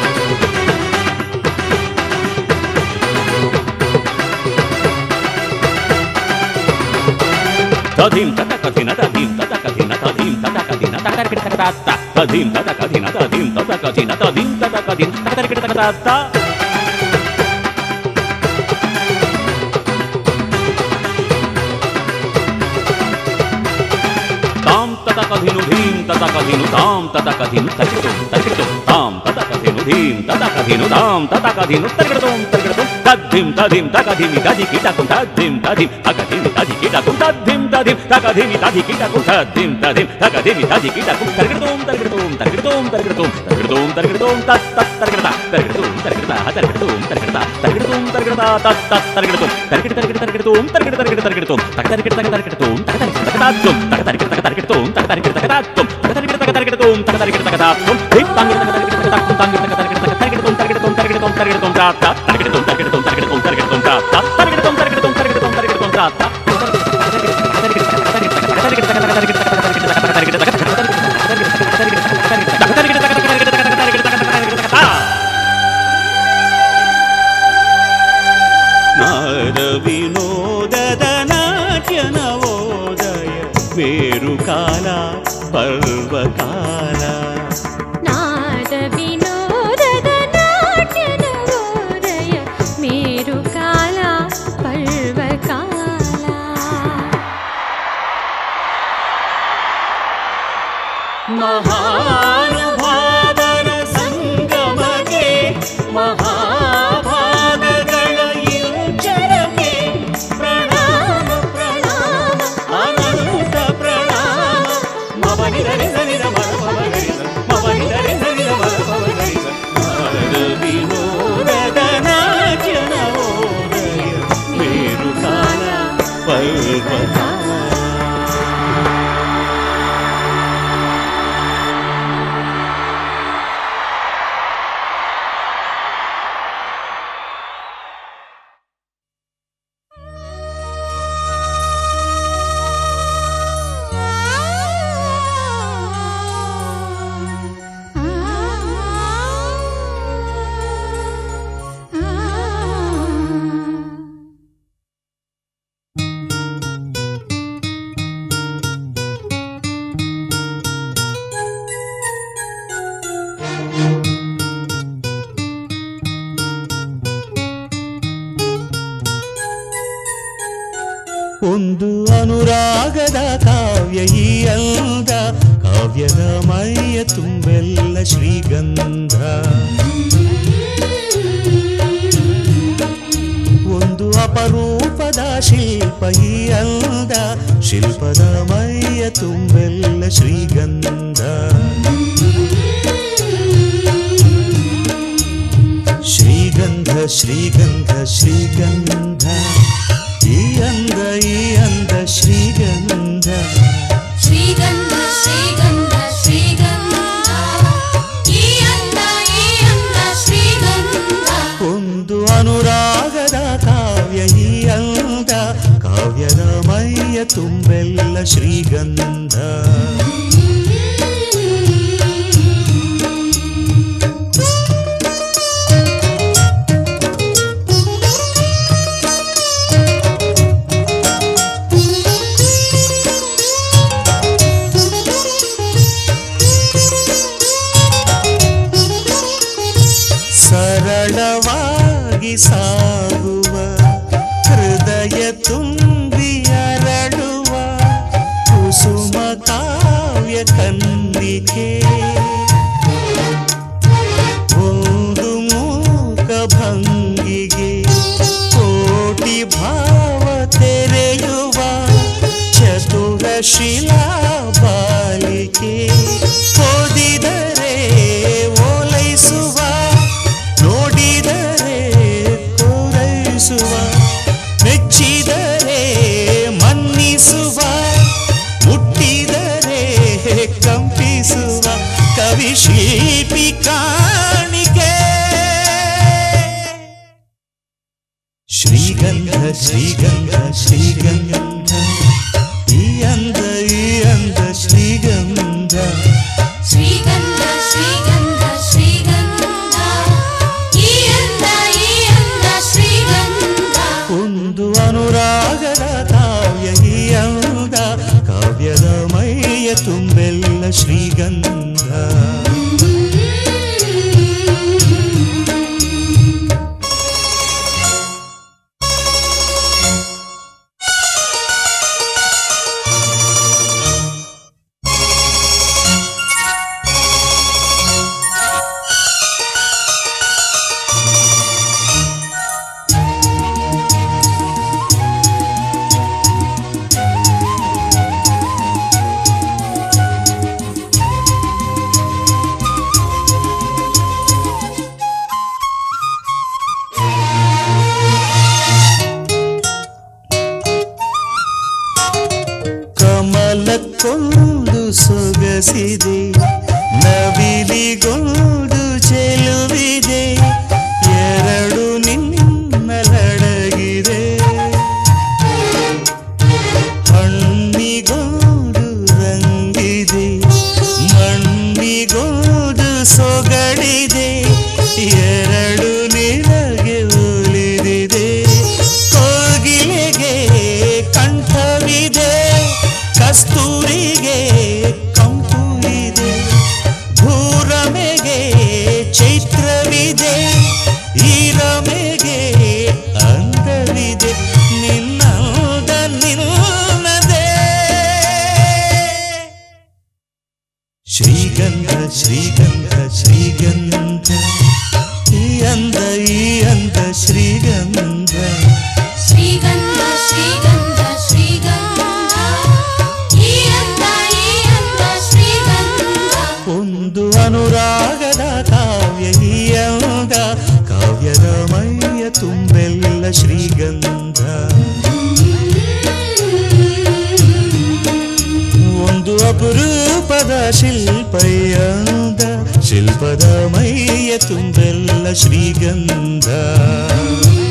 Tadim tata kadina tadim tata kadina tadim tata kadina tata kadina tata tata tadim tata kadina tadim tata kadina tadim tata kadina tata kadina tata tata ತಾಂ ತತ ಕಧಿನು ಧೀಂ ತತ ಕಧಿನು ತಾಂ ತತ ಕಧಿನು ತರಿಗಿಡತು ತರಿಗಿಡತು ತಾಂ ತತ ಕಧಿನು ಧೀಂ ತತ ಕಧಿನು ತಾಂ ತತ ಕಧಿನು ತರಿಗಿಡತು ತರಿಗಿಡತು ತದ್ಧಿಂ ತಧಿಂ ತಕಧಿಮಿ ತಧಿ ಕಿಟಕು ತದ್ಧಿಂ ತಧಿಂ ತಕಧಿಮಿ ತಧಿ ಕಿಟಕು ತದ್ಧಿಂ ತಧಿಂ ತಕಧಿಮಿ ತಧಿ ಕಿಟಕು ತದ್ಧಿಂ ತಧಿಂ ತಕಧಿಮಿ ತಧಿ ಕಿಟಕು ತರಿಗಿಡತು ತರಿಗಿಡತು ತರಿಗಿಡತು ತರಿಗಿಡತು ತರಿಗಿಡತು ತರಿಗಿಡತು ತತ್ ತತ್ ತರಿಗಿಡತ ತರಿಗಿಡತು ತರಿಗಿಡತ ತರಿಗಿಡತು ತರಿಗಿಡತ ತರಿಗಿಡತು ತರಿಗಿಡತ ತತ್ ತತ್ ತರಿಗಿಡತು ತರಿಗಿಡ ತರಿಗಿಡ ತರಿಗಿಡತು ತರಿಗಿಡ ತರಿಗಿಡ ತರಿಗಿಡತು ತಕ ತರಿಗಿಡ ತಕ ತರಿಗಿಡತು ತಕ ತರಿಗಿಡ ತಕ ತಾತ್ತು ತಕ ತರಿಗಿಡ ತಕ ತರಿಗಿಡತು ತಕ ತರಿಗಿಡ ತಕ ತಾತ್ತು ತಕ ತರಿಗಿಡ ತಕ ತರಿಗಿಡತು ತಕ ತರಿಗಿಡ ತಕ ತಾತ್ತು ಹಿಟ್ ತಾಂಗಿಡ ತಕ ತರಿಗಿಡ ತಕ ತಾತ್ತು ತಾಂಗಿಡ ತಕ ತರಿಗಿಡ ತಕ ತರಿಗಿಡತು ತರಿಗಿಡತು ತರಿಗಿಡತು ತರಿಗಿಡತು ತಾತ್ತ ತರಿಗಿಡತು ತರಿಗಿಡತು ತರಿಗಿಡತು ತರಿಗಿಡತು ತಾತ್ತ ತರಿಗಿಡತು ತರಿಗಿಡತು ತರಿಗಿಡತು ತರಿಗಿಡತು ತಾತ್ತ ನಾದ ವಿನೋದದ ನಾಟ್ಯ ನವೋದಯ ಬೇರು ಕಾಲ ಪರ್ವಕಾಲ ನಾದ ವಿನೋದದ ನಾಟ್ಯ ನವೋದಯ ಮೇರು ಕಾಲ ಪರ್ವಕಾಲ ಮಹಾನುಭಾವರ ಸಂಗಮಗೆ ಮಹಾಭಾಗಗಳ ಇಂಚರಕ್ಕೆ ಪ್ರಣಾಮ ಪ್ರಣಾಮ ಅನಂತ ಪ್ರಣಾಮ ಮವನಿದರೆ ಸನಿದ ಮರಮವಗರಿಸ ಮವನಿದರೆ ಸನಿದ ಮರಮವಗರಿಸ ನಾರದ ವಿನೋದದ ನಾಟ್ಯ ನವೋದಯ ಮೇರು ಕಾಲ ಪರ್ವಕಾಲ ಒಂದು ಅನುರಾಗದ ಕಾವ್ಯ ಈ ಅಂದ ಕಾವ್ಯದ ಮೈಯ ತುಂಬೆಲ್ಲ ಶ್ರೀಗಂಧ ಒಂದು ಅಪರೂಪದ ಶಿಲ್ಪ ಈ ಅಂದ ಶಿಲ್ಪದ ಮೈಯ ತುಂಬೆಲ್ಲ ಶ್ರೀಗಂಧ ಶ್ರೀಗಂಧ ಶ್ರೀಗಂಧ ಶ್ರೀಗಂಧ ಈ ಅಂದ ಈ ಅಂದ ಶ್ರೀಗಂಧ ಶ್ರೀಗಂಧ ಶ್ರೀಗಂಧ ಶ್ರೀಗಂಧ ಈ ಅಂದ ಈ ಅಂದ ಶ್ರೀಗಂಧ ಒಂದು ಅನುರಾಗದ ಕಾವ್ಯ ಈ ಅಂದ ಕಾವ್ಯದ ಮೈಯ ತುಂಬೆಲ್ಲ ಶ್ರೀಗಂಧ ಸರಳವಾಗಿ ಸಾಗುವ ಹೃದಯ ತುಂಬಿ ಅರಳುವ ಕುಸುಮ ಕಾವ್ಯ ಕನ್ನಿಕೆ ಒಂದು ಮೂಕ ಭಂಗಿಗೆ ಕೋಟಿ ಭಾವ ತೆರೆಯುವ ಚತುರ ಶಿಲಾ ಬಾಲಿಕೆ ಓದಿದರೆ ಓಲೈಸುವ ನೋಡಿದರೆ ಕೋರೈಸುವ ಮೆಚ್ಚಿದರೆ ಮನ್ನಿಸುವ ಮುಟ್ಟಿದರೆ ಕಂಪಿಸುವ ಕವಿ ಶಿಲ್ಪಿ ಕಾಣಿಕೆ ಶ್ರೀಗಂಧ ಶ್ರೀಗಂಧ ಶ್ರೀಗಂಧ ಈ ಅಂದ ಈ ಅಂದ ಶ್ರೀಗಂಧ ಶ್ರೀಗಂಧ ಶ್ರೀಗಂಧ ಶ್ರೀಗಂಧ ಈ ಅಂದ ಈ ಅಂದ ಶ್ರೀಗಂಧ ಒಂದು ಅನುರಾಗದ ಕಾವ್ಯ ಈ ಅಂದ ಕಾವ್ಯದ ಮೈಯ ತುಂಬೆಲ್ಲ ಶ್ರೀಗಂಧ ಕಮಲಕ್ಕೊಂದು ಸೊಗಸಿದೆ ನವಿಲಿಗೊಂದು ಚೆಲುವಿದೆ ಎರಡು ನಿನ್ನಲಡಗಿದೆ ಹಣ್ಣಿಗೊಂದು ರಂಗಿದೆ ಮಣ್ಣಿಗೊಂದು ಸೊಗಡಿದೆ ಎರಡು ನಿನಗೆ ಉಳಿದಿದೆ ಕೋಗಿಲೆಗೆ ಕಂಠವಿದೆ ಕಸ್ತೂರಿಗೆ ಕಂಪು ಇದೆ ಭೂರಮೆಗೆ ಚೈತ್ರವಿದೆ ಈರಮೆಗೆ ಅಂದವಿದೆ ನಿನ್ನದ ನಿನ್ನದೇ ಶ್ರೀಗಂಧ ಶ್ರೀಗಂಧ ಶ್ರೀಗಂಧ ಈ ಅಂದ ಈ ಅಂದ ಶ್ರೀಗಂಧ ಶ್ರೀಗಂಧ ಶ್ರೀಗಂಧ ಶ್ರೀಗಂಧ ಈ ಅಂದ ಈ ಅಂದ ಶ್ರೀಗಂಧ ಒಂದು ಅನುರಾಗದ ಕಾವ್ಯ ಈ ಅಂದ ಕಾವ್ಯದ ಮೈಯ ತುಂಬೆಲ್ಲ ಶ್ರೀಗಂಧ ಒಂದು ಅಪರೂಪದ ಶಿಲ್ಪಯ್ಯಂದ ಶಿಲ್ಪದ ಮೈಯ ತುಂಬೆಲ್ಲ ಶ್ರೀಗಂಧ